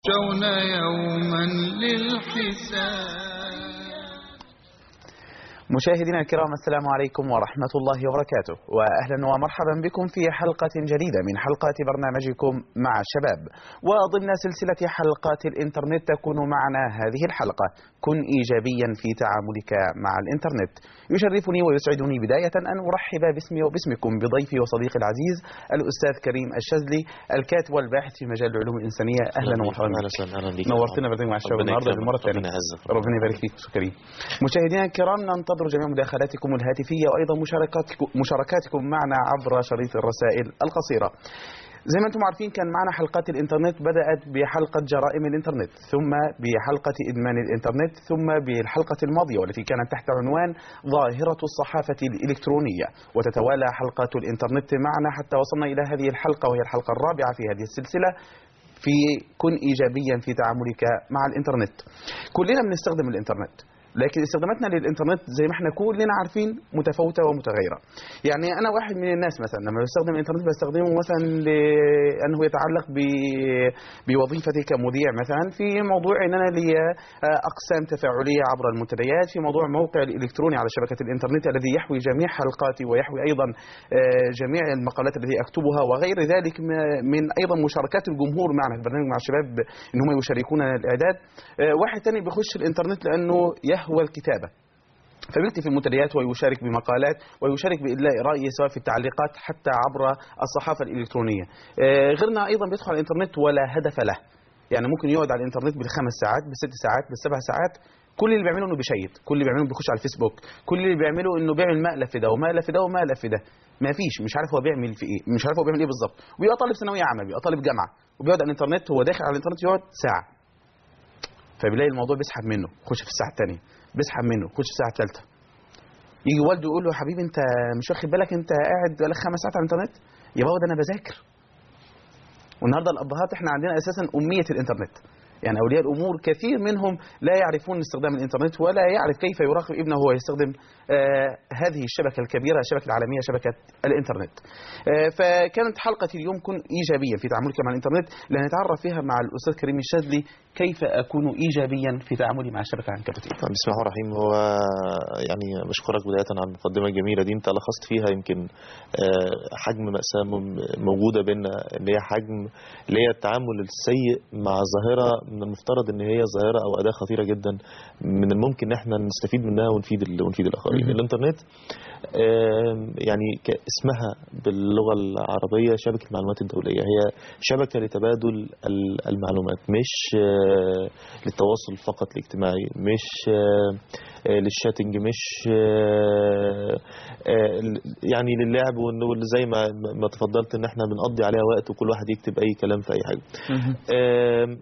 يخشون يوما للحساب مشاهدينا الكرام السلام عليكم ورحمة الله وبركاته وأهلا ومرحبا بكم في حلقة جديدة من حلقات برنامجكم مع الشباب وضمن سلسلة حلقات الإنترنت تكون معنا هذه الحلقة كن إيجابيا في تعاملك مع الإنترنت يشرفني ويسعدني بداية أن أرحب باسمي وباسمكم بضيفي وصديقي العزيز الأستاذ كريم الشاذلي الكاتب والباحث في مجال العلوم الإنسانية أهلا ومرحبا اهلا بك وسهلا اهلا بك نورتنا برنامج مع الشباب ربنا النهارده يكرمك، للمرة الثانية ربنا يعزك ربنا يبارك فيك أستاذ كريم مشاهدينا الكرام ننتظر جميع مداخلاتكم الهاتفية وأيضا مشاركاتكم مشاركاتكم معنا عبر شريط الرسائل القصيرة زي ما انتم عارفين كان معنا حلقات الانترنت بدأت بحلقة جرائم الانترنت ثم بحلقة ادمان الانترنت ثم بالحلقة الماضية والتي كانت تحت عنوان ظاهرة الصحافة الالكترونية وتتوالى حلقات الانترنت معنا حتى وصلنا الى هذه الحلقة وهي الحلقة الرابعة في هذه السلسلة في كن ايجابيا في تعاملك مع الانترنت كلنا بنستخدم الانترنت لكن استخداماتنا للانترنت زي ما احنا كلنا عارفين متفاوته ومتغيره يعني انا واحد من الناس مثلا لما بستخدم الانترنت بستخدمه مثلا لانه يتعلق ب- بوظيفتي كمذيع مثلا في موضوع ان انا لي اقسام تفاعليه عبر المنتديات في موضوع موقع الالكتروني على شبكه الانترنت الذي يحوي جميع حلقاتي ويحوي ايضا آه، جميع المقالات التي اكتبها وغير ذلك م- من ايضا مشاركات الجمهور معنا في البرنامج مع الشباب ان هم يشاركونا الاعداد آه، واحد تاني بيخش الانترنت لانه يهوى الكتابه فبيكتب في المنتديات ويشارك بمقالات ويشارك بإدلاء رأيه سواء في التعليقات حتى عبر الصحافة الإلكترونية آه، غيرنا أيضا بيدخل على الإنترنت ولا هدف له يعني ممكن يقعد على الإنترنت بالخمس ساعات بالست ساعات بالسبع ساعات كل اللي بيعمله انه بيشيط كل اللي بيعمله بيخش على الفيسبوك كل اللي بيعمله انه بيعمل مقلب في ده ومقلب في ده ومقلب في ده ما فيش مش عارف هو بيعمل في ايه مش عارف هو بيعمل ايه بالظبط وبيبقى طالب ثانويه عامه بيبقى طالب جامعه وبيقعد على الانترنت هو داخل على الانترنت يقعد ساعه فبيلاقي الموضوع بيسحب منه يخش في الساعه الثانيه بيسحب منه يخش في الساعه الثالثه يجي والده يقول له يا حبيبي انت مش واخد بالك انت قاعد بقالك خمس ساعات على الانترنت يا بابا ده انا بذاكر والنهارده الابهات احنا عندنا اساسا اميه الانترنت يعني اولياء الامور كثير منهم لا يعرفون استخدام الانترنت ولا يعرف كيف يراقب ابنه وهو يستخدم آه هذه الشبكه الكبيره الشبكه العالميه شبكه الانترنت. آه فكانت حلقه اليوم كن ايجابيا في تعاملك مع الانترنت لنتعرف فيها مع الاستاذ كريم الشاذلي كيف اكون ايجابيا في تعاملي مع الشبكه العنكبوتيه. بسم الله الرحمن الرحيم هو يعني بشكرك بداية على المقدمة الجميلة دي انت لخصت فيها يمكن آه، حجم مأساة م- موجودة بينا اللي هي حجم اللي هي التعامل السيء مع ظاهرة من المفترض ان هي ظاهرة او أداة خطيرة جدا من الممكن ان احنا نستفيد منها ونفيد ال- ونفيد الآخرين مهم. الانترنت آم، يعني كاسمها باللغة العربية شبكة المعلومات الدولية هي شبكة لتبادل ال- المعلومات مش آه، للتواصل فقط الاجتماعي مش آه، آه، للشاتنج مش آه، آه، يعني للعب وإنه زي ما ما تفضلت ان احنا بنقضي عليها وقت وكل واحد يكتب اي كلام في اي حاجه آم،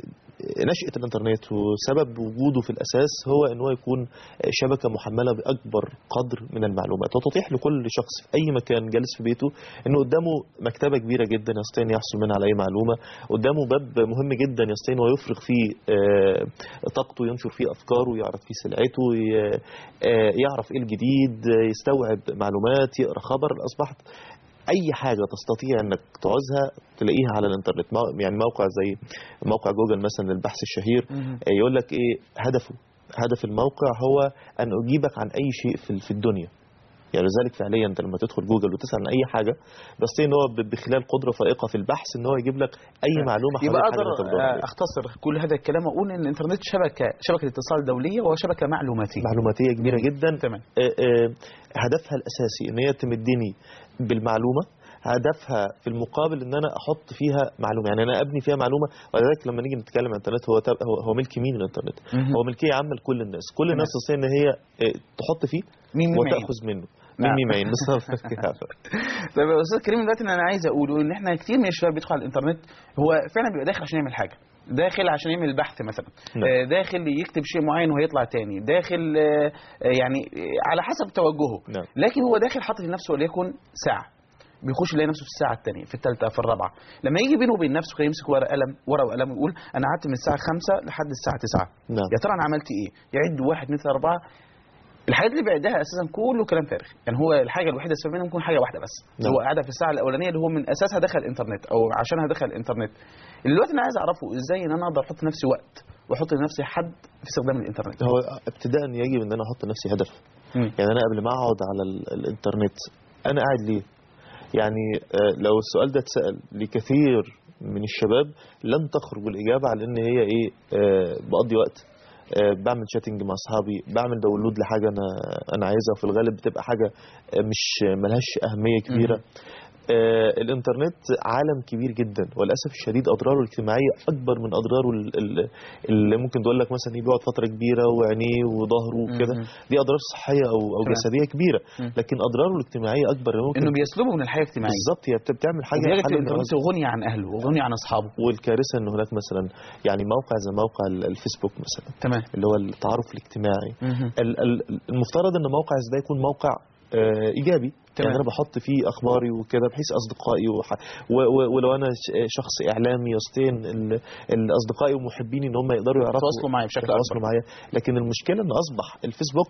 نشأة الإنترنت وسبب وجوده في الأساس هو أن هو يكون شبكة محملة بأكبر قدر من المعلومات وتتيح لكل شخص في أي مكان جالس في بيته أنه قدامه مكتبة كبيرة جدا يستطيع أن يحصل منها على أي معلومة قدامه باب مهم جدا يستطيع أنه يفرغ فيه آه، طاقته ينشر فيه أفكاره يعرف فيه سلعته ي- آه، يعرف إيه الجديد آه، يستوعب معلومات يقرأ خبر أصبحت اي حاجه تستطيع انك تعوزها تلاقيها على الانترنت مو- يعني موقع زي موقع جوجل مثلا للبحث الشهير مهم. آه، يقول لك ايه هدفه هدف الموقع هو ان اجيبك عن اي شيء في في الدنيا يعني لذلك فعليا انت لما تدخل جوجل وتسال عن اي حاجه بس ان هو ب- بخلال قدره فائقه في البحث ان هو يجيب لك اي معلومه حوالين يبقى الحاجه اقدر اللي انت بتدور آه، عليها. اختصر كل هذا الكلام واقول ان الانترنت شبكه شبكه اتصال دوليه وشبكه معلوماتيه. معلوماتيه كبيره جدا تمام. آه، آه، هدفها الاساسي ان هي تمدني بالمعلومه هدفها في المقابل ان انا احط فيها معلومه يعني انا ابني فيها معلومه ولذلك لما نيجي نتكلم عن الانترنت هو تب- هو, هو ملك مين الانترنت مهم. هو ملكيه عامه لكل الناس كل الناس تمام. تستطيع ان هي آه، تحط فيه مين مين معين. وتاخذ منه نعم. من مين معين بالظبط طيب يا استاذ كريم دلوقتي انا عايز اقوله ان احنا كتير من الشباب بيدخل على الانترنت هو فعلا بيبقى داخل عشان يعمل حاجه داخل عشان يعمل بحث مثلا نعم. آه، داخل يكتب شيء معين وهيطلع تاني داخل آه، آه، يعني آه، على حسب توجهه نعم. لكن هو داخل حاطط لنفسه وليكن ساعه بيخش يلاقي نفسه في الساعه الثانيه في الثالثه في الرابعه لما يجي بينه وبين نفسه كده يمسك ورقه قلم ورقه وقلم ويقول انا قعدت من الساعه 5 لحد الساعه 9 نعم يا ترى انا عملت ايه يعد واحد اثنين ثلاثه اربعه الحاجات اللي بيعدها اساسا كله كلام فارغ يعني هو الحاجه الوحيده السبب منها ممكن حاجه واحده بس اللي نعم. هو قاعده في الساعه الاولانيه اللي هو من اساسها دخل الانترنت او عشانها دخل الانترنت دلوقتي انا عايز اعرفه ازاي ان انا اقدر احط لنفسي وقت واحط لنفسي حد في استخدام الانترنت هو ابتداء يجب ان انا احط لنفسي هدف مم. يعني انا قبل ما اقعد على ال- الانترنت انا قاعد ليه يعني آه، لو السؤال ده اتسال لكثير من الشباب لن تخرج الاجابه على ان هي ايه آه، بقضي وقت آه، بعمل شاتنج مع اصحابي بعمل داونلود لحاجه انا انا عايزها وفي الغالب بتبقى حاجه آه، مش ملهاش اهميه كبيره آه، الانترنت عالم كبير جدا وللاسف الشديد اضراره الاجتماعيه اكبر من اضراره ال- ال- اللي ممكن تقول لك مثلا إيه بيقعد فتره كبيره وعينيه وظهره وكده مم. دي اضرار صحيه او او تمام. جسديه كبيره مم. لكن اضراره الاجتماعيه اكبر ممكن انه بيسلبه من الحياه الاجتماعيه بالظبط هي بت- بتعمل حاجه وبيجد حل الانترنت انترنت. غني عن اهله وغني عن اصحابه والكارثه ان هناك مثلا يعني موقع زي موقع ال- الفيسبوك مثلا تمام اللي هو التعارف الاجتماعي مهم. ال- ال- المفترض ان موقع زي ده يكون موقع آه، ايجابي تمام. يعني انا بحط فيه اخباري وكده بحيث اصدقائي وح... و... و... ولو انا ش- شخص اعلامي يستطيع ال- الاصدقائي ومحبيني ان هم يقدروا يعرفوا يتواصلوا معايا بشكل يتواصلوا أكبر. معايا لكن المشكله ان اصبح الفيسبوك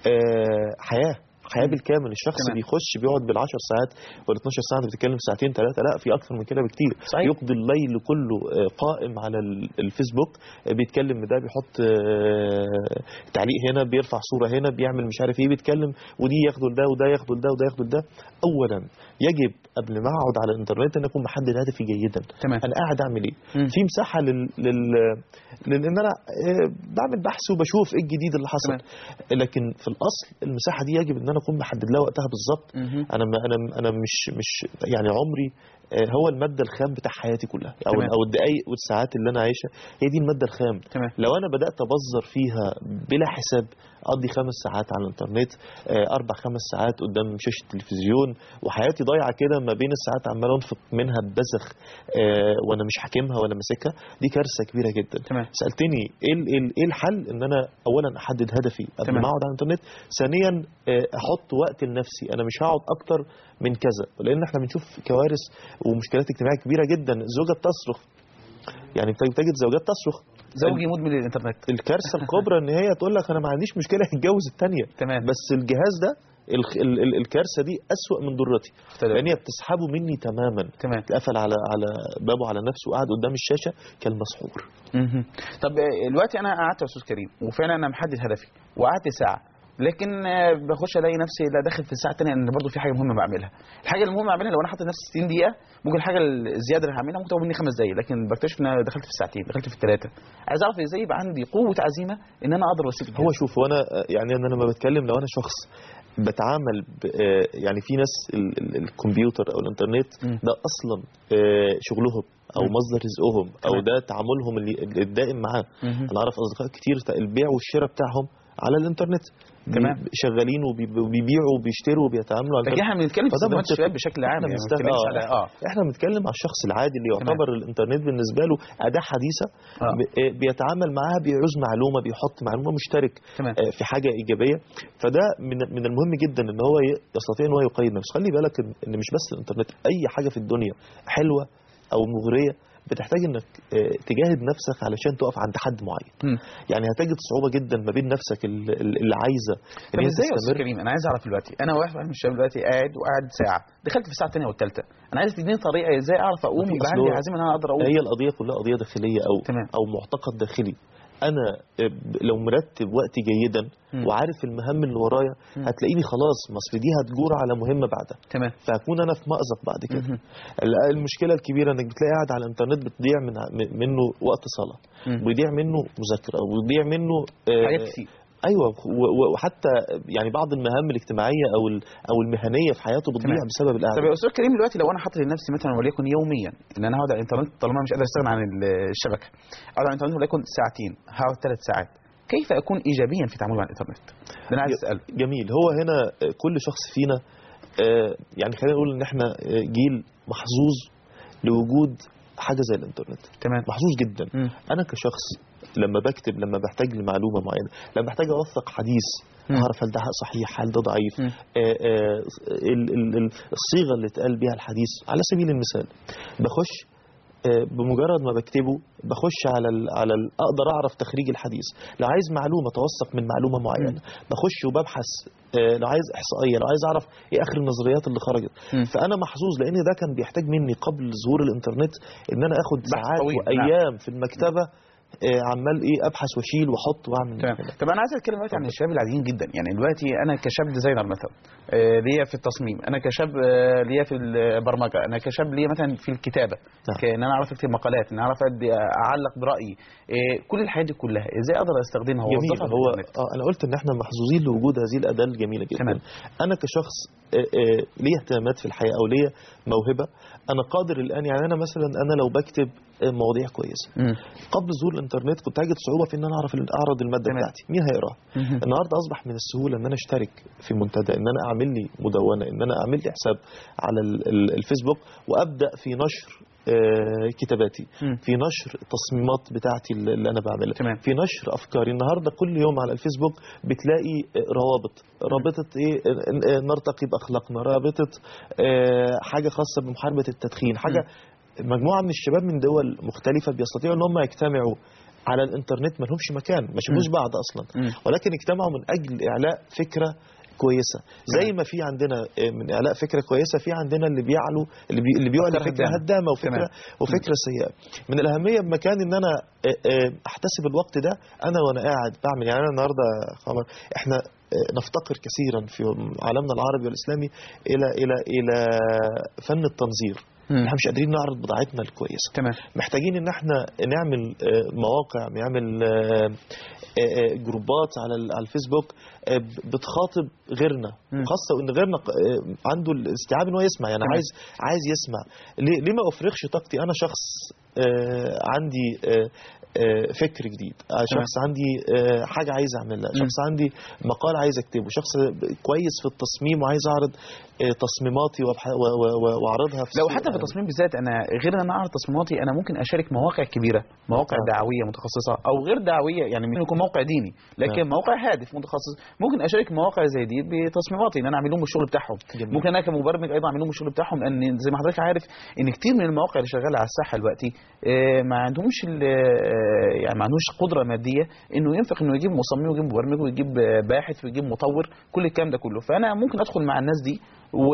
آه، حياه حياه مم. بالكامل الشخص تمام. بيخش بيقعد بال10 ساعات ولا 12 ساعه انت بتتكلم في ساعتين ثلاثه لا في اكثر من كده بكتير صحيح. يقضي الليل كله آه، قائم على ال- الفيسبوك آه، بيتكلم ده بيحط آه، تعليق هنا بيرفع صوره هنا بيعمل مش عارف ايه بيتكلم ودي ياخده لده وده ياخده لده وده ياخده لده اولا يجب قبل ما اقعد على الانترنت ان اكون محدد هدفي جيدا تمام انا قاعد اعمل ايه مم. في مساحه لل لل لان انا آه، بعمل بحث وبشوف ايه الجديد اللي حصل لكن في الاصل المساحه دي يجب ان انا اكون محدد لها وقتها بالظبط مهم. انا ما انا انا مش مش يعني عمري آه، هو الماده الخام بتاع حياتي كلها او تمام. او الدقائق والساعات اللي انا عايشها هي دي الماده الخام تمام لو انا بدات ابذر فيها بلا حساب اقضي خمس ساعات على الانترنت آه، اربع خمس ساعات قدام شاشه التلفزيون وحياتي ضايعه كده ما بين الساعات عمال انفق منها ببذخ آه، وانا مش حاكمها ولا ماسكها دي كارثه كبيره جدا تمام سالتني ايه ال- ايه ال- ايه الحل ان انا اولا احدد هدفي قبل تمام. ما اقعد على الانترنت ثانيا آه، احط وقت لنفسي انا مش هقعد اكتر من كذا لان احنا بنشوف كوارث ومشكلات اجتماعيه كبيره جدا الزوجه بتصرخ يعني بتجد بتجد زوجات تصرخ زوجي مدمن للانترنت الكارثه الكبرى ان هي تقول لك انا ما عنديش مشكله اتجوز الثانيه تمام بس الجهاز ده الخ- ال- ال- الكارثه دي اسوأ من ضرتي تمام. لان هي بتسحبه مني تماما تمام اتقفل على على بابه على نفسه وقعد قدام الشاشه كالمسحور مهم. طب آه، دلوقتي انا قعدت يا استاذ كريم وفعلا انا محدد هدفي وقعدت ساعه لكن آه، بخش الاقي نفسي لا داخل في الساعه الثانيه ان برضه في حاجه مهمه بعملها الحاجه المهمه اعملها لو انا حاطط نفسي 60 دقيقه ممكن الحاجه الزياده اللي هعملها ممكن تاخد مني خمس دقائق لكن بكتشف ان انا دخلت في الساعتين دخلت في الثلاثه عايز اعرف ازاي يبقى عندي قوه عزيمه ان انا اقدر اسيب هو شوف وانا يعني انا لما بتكلم لو انا شخص بتعامل ب آه، يعني في ناس ال- ال- الكمبيوتر او الانترنت مم. ده اصلا آه، شغلهم او مم. مصدر رزقهم او تمام. ده تعاملهم اللي اللي الدائم معاه مهم. انا اعرف اصدقاء كتير تا- البيع والشراء بتاعهم على الانترنت بي- تمام. شغالين وبي- وبيبيعوا وبيشتروا وبيتعاملوا على لكن الانترنت احنا بنتكلم في فده استخدامات منطقي. الشباب بشكل عام احنا يعني ما بنستخدم- بنتكلمش آه. على اه احنا بنتكلم على الشخص العادي اللي يعتبر الانترنت بالنسبه له اداه حديثه آه. ب- آه، بيتعامل معاها بيعوز معلومه بيحط معلومه مشترك تمام آه، في حاجه ايجابيه فده من من المهم جدا ان هو ي- يستطيع ان هو يقيد نفسه خلي بالك إن- ان مش بس الانترنت اي حاجه في الدنيا حلوه او مغريه بتحتاج انك آه، تجاهد نفسك علشان تقف عند حد معين مم. يعني هتجد صعوبه جدا ما بين نفسك ال- ال- اللي عايزه ان طب هي ازاي يا استاذ تستمر كريم انا عايز اعرف دلوقتي انا واحد من الشباب دلوقتي قاعد وقاعد ساعه دخلت في الساعه الثانيه والثالثه انا عايز تديني طريقه ازاي اعرف اقوم مفيش يبقى أصل عندي هو- عزيمه ان انا اقدر اقوم هي القضيه كلها قضيه داخليه او تمام. او معتقد داخلي انا آه، ب- لو مرتب وقتي جيدا مم. وعارف المهام اللي ورايا مم. هتلاقيني خلاص مصر دي هتجور على مهمه بعدها تمام فهكون انا في مأزق بعد كده مهم. ال- المشكله الكبيره انك بتلاقي قاعد على الانترنت بتضيع من م- منه وقت صلاه مم. ويضيع منه مذاكره ويضيع منه آه، حاجات كتير ايوه و- و- وحتى يعني بعض المهام الاجتماعيه او ال- او المهنيه في حياته بتضيع تمام. بسبب طب القعده يا استاذ كريم دلوقتي لو انا حاطط لنفسي مثلا وليكن يوميا ان انا هقعد على الانترنت طالما مش قادر استغنى عن ال- الشبكه اقعد على الانترنت وليكن ساعتين هقعد ثلاث ساعات كيف اكون ايجابيا في تعاملي مع الانترنت؟ ده انا عايز اساله جميل هو هنا آه، كل شخص فينا آه، يعني خلينا نقول ان احنا آه، جيل محظوظ لوجود حاجه زي الانترنت تمام محظوظ جدا مم. انا كشخص لما بكتب لما بحتاج لمعلومه معينه لما بحتاج اوثق حديث مم. اعرف هل ده صحيح هل ده ضعيف مم. آه، آه، ال- ال- ال- الصيغه اللي اتقال بيها الحديث على سبيل المثال بخش آه، بمجرد ما بكتبه بخش على ال على ال اقدر اعرف تخريج الحديث لو عايز معلومه توثق من معلومه معينه بخش وببحث آه، لو عايز احصائيه لو عايز اعرف ايه اخر النظريات اللي خرجت مم. فانا محظوظ لان ده كان بيحتاج مني قبل ظهور الانترنت ان انا اخد بحث ساعات طويل، نعم. وايام في المكتبه آه، عمال ايه ابحث واشيل واحط واعمل تمام طب انا عايز اتكلم دلوقتي عن الشباب العاديين جدا يعني دلوقتي انا كشاب ديزاينر مثلا آه، ليا في التصميم انا كشاب آه، ليا في البرمجه انا كشاب ليا مثلا في الكتابه نعم. كان انا اعرف اكتب مقالات ان انا اعرف أدي اعلق برايي آه، كل الحاجات دي كلها ازاي اقدر استخدمها جميل واوظفها في هو الإنترنت؟ آه انا قلت ان احنا محظوظين لوجود هذه الاداه الجميله جدا تمام. انا كشخص آه، آه، ليه اهتمامات في الحياه او ليه موهبه انا قادر الان يعني انا مثلا انا لو بكتب آه، مواضيع كويسه مم. قبل ظهور الانترنت كنت هجد صعوبه في ان انا اعرف اعرض الماده تمام. بتاعتي مين هيقراها مهم. النهارده اصبح من السهوله ان انا اشترك في منتدى ان انا اعمل لي مدونه ان انا اعمل لي حساب على ال- ال- الفيسبوك وابدا في نشر آه، كتاباتي مم. في نشر التصميمات بتاعتي اللي اللي انا بعملها تمام. في نشر افكاري النهارده كل يوم على الفيسبوك بتلاقي آه، روابط رابطه ايه آه، آه، نرتقي باخلاقنا رابطه آه، حاجه خاصه بمحاربه التدخين حاجه مجموعه من الشباب من دول مختلفه بيستطيعوا ان هم يجتمعوا على الانترنت ما لهمش مكان ما شافوش مم. بعض اصلا مم. ولكن اجتمعوا من اجل اعلاء فكره كويسه زي ما في عندنا آه، من اعلاء فكره كويسه في عندنا اللي بيعلو اللي, بي اللي بيعلي أفكار فكره هدامة. هدامه وفكره تمام. وفكره سيئه من الاهميه بمكان ان انا آه، آه، احتسب الوقت ده انا وانا قاعد بعمل يعني انا النهارده يا خمر احنا آه، نفتقر كثيرا في عالمنا العربي والاسلامي الى الى الى فن التنظير مم. احنا مش قادرين نعرض بضاعتنا الكويسه تمام محتاجين ان احنا نعمل آه، مواقع نعمل آه، آه، آه، جروبات على ال- على الفيسبوك آه، ب- بتخاطب غيرنا مم. وخاصه ان غيرنا ق- آه، عنده الاستيعاب ان هو يسمع يعني تمام. عايز عايز يسمع ليه ليه ما افرغش طاقتي انا شخص آه، عندي آه، آه، فكر جديد آه، شخص عندي آه، حاجه عايز اعملها مم. شخص عندي مقال عايز اكتبه شخص كويس في التصميم وعايز اعرض آه، تصميماتي وأبح- و- و- و- واعرضها في لو السوق حتى في العالمي. التصميم بالذات انا غير ان انا اعرض تصميماتي انا ممكن اشارك مواقع كبيره مواقع نعم. دعويه متخصصه او غير دعويه يعني ممكن يكون موقع ديني لكن نعم. موقع هادف متخصص ممكن اشارك مواقع زي دي بتصميماتي ان انا اعمل لهم الشغل بتاعهم جميل. ممكن انا كمبرمج ايضا اعمل لهم الشغل بتاعهم لان زي ما حضرتك عارف ان كتير من المواقع اللي شغاله على الساحه دلوقتي آه، ما عندهمش ال- آه، يعني ما عندهوش قدره ماديه انه ينفق انه يجيب مصمم ويجيب مبرمج ويجيب آه، باحث ويجيب مطور كل الكلام ده كله فانا ممكن ادخل مع الناس دي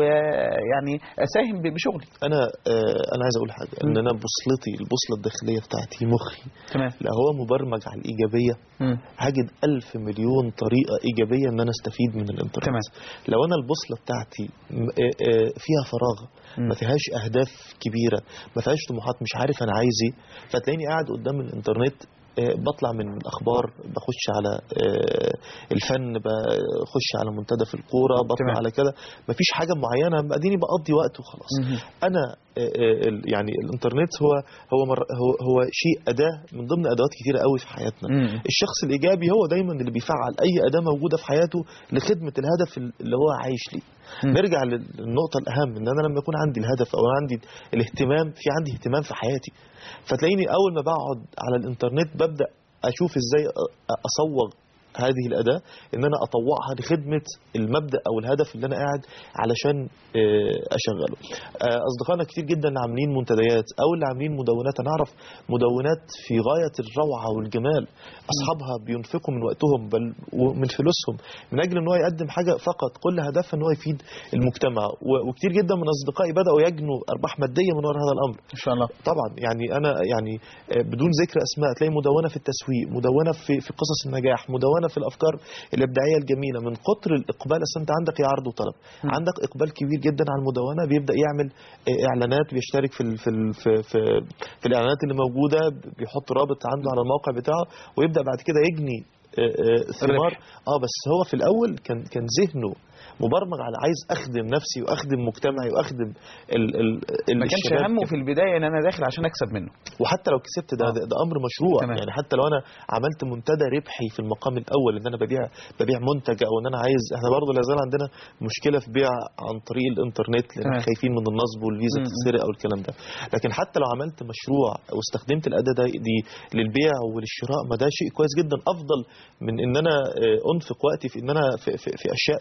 ويعني اساهم ب- بشغلي انا آه، انا عايز اقول حاجه ان مم. انا بوصلتي البوصله الداخليه بتاعتي مخي تمام لا هو مبرمج على الايجابيه مم. هجد ألف مليون طريقة إيجابية إن أنا أستفيد من الإنترنت تمام. لو أنا البوصلة بتاعتي م- آه، آه، فيها فراغ مم. ما فيهاش أهداف كبيرة ما فيهاش طموحات مش عارف أنا عايز إيه فتلاقيني قاعد قدام الإنترنت آه، بطلع من الأخبار بخش على آه، الفن بخش على منتدى في الكورة بطلع تمام. على كده مفيش حاجة معينة أديني بقضي وقت وخلاص مهم. انا آه، آه، ال- يعني الانترنت هو هو مر هو هو شيء اداه من ضمن ادوات كتيره قوي في حياتنا مم. الشخص الايجابي هو دايما اللي بيفعل اي اداه موجوده في حياته لخدمه الهدف اللي هو عايش ليه مم. نرجع للنقطه الاهم ان انا لما يكون عندي الهدف او عندي الاهتمام في عندي اهتمام في حياتي فتلاقيني اول ما بقعد على الانترنت ببدا اشوف ازاي أ- اصوغ هذه الأداة إن أنا أطوعها لخدمة المبدأ أو الهدف اللي أنا قاعد علشان آه، أشغله آه، أصدقائنا كتير جدا اللي عاملين منتديات أو اللي عاملين مدونات أنا أعرف مدونات في غاية الروعة والجمال أصحابها بينفقوا من وقتهم بل ومن فلوسهم من أجل أن هو يقدم حاجة فقط كل هدفها أن هو يفيد المجتمع و- وكتير جدا من أصدقائي بدأوا يجنوا أرباح مادية من وراء هذا الأمر ان شاء الله طبعا يعني انا يعني آه، بدون ذكر اسماء تلاقي مدونه في التسويق مدونه في في قصص النجاح مدونه في الافكار الابداعيه الجميله من كتر الاقبال اصل انت عندك يا عرض وطلب م. عندك اقبال كبير جدا على المدونه بيبدا يعمل آه، اعلانات بيشترك في ال- في ال- في في, في الاعلانات اللي موجوده بيحط رابط عنده على الموقع بتاعه ويبدا بعد كده يجني آه، آه، ثمار اه بس هو في الاول كان كان ذهنه مبرمج على عايز اخدم نفسي واخدم مجتمعي واخدم ال ال ما كانش الشباب همه كده. في البدايه ان انا داخل عشان اكسب منه وحتى لو كسبت ده, آه. ده, ده امر مشروع تمام. يعني حتى لو انا عملت منتدى ربحي في المقام الاول ان انا ببيع ببيع منتج او ان انا عايز احنا برضه لا زال عندنا مشكله في بيع عن طريق الانترنت لان تمام. خايفين من النصب والفيزا م- م. تتسرق او الكلام ده لكن حتى لو عملت مشروع واستخدمت الاداه دي, دي للبيع وللشراء ما ده شيء كويس جدا افضل من ان انا آه، انفق وقتي في ان انا في, في, في اشياء تافهه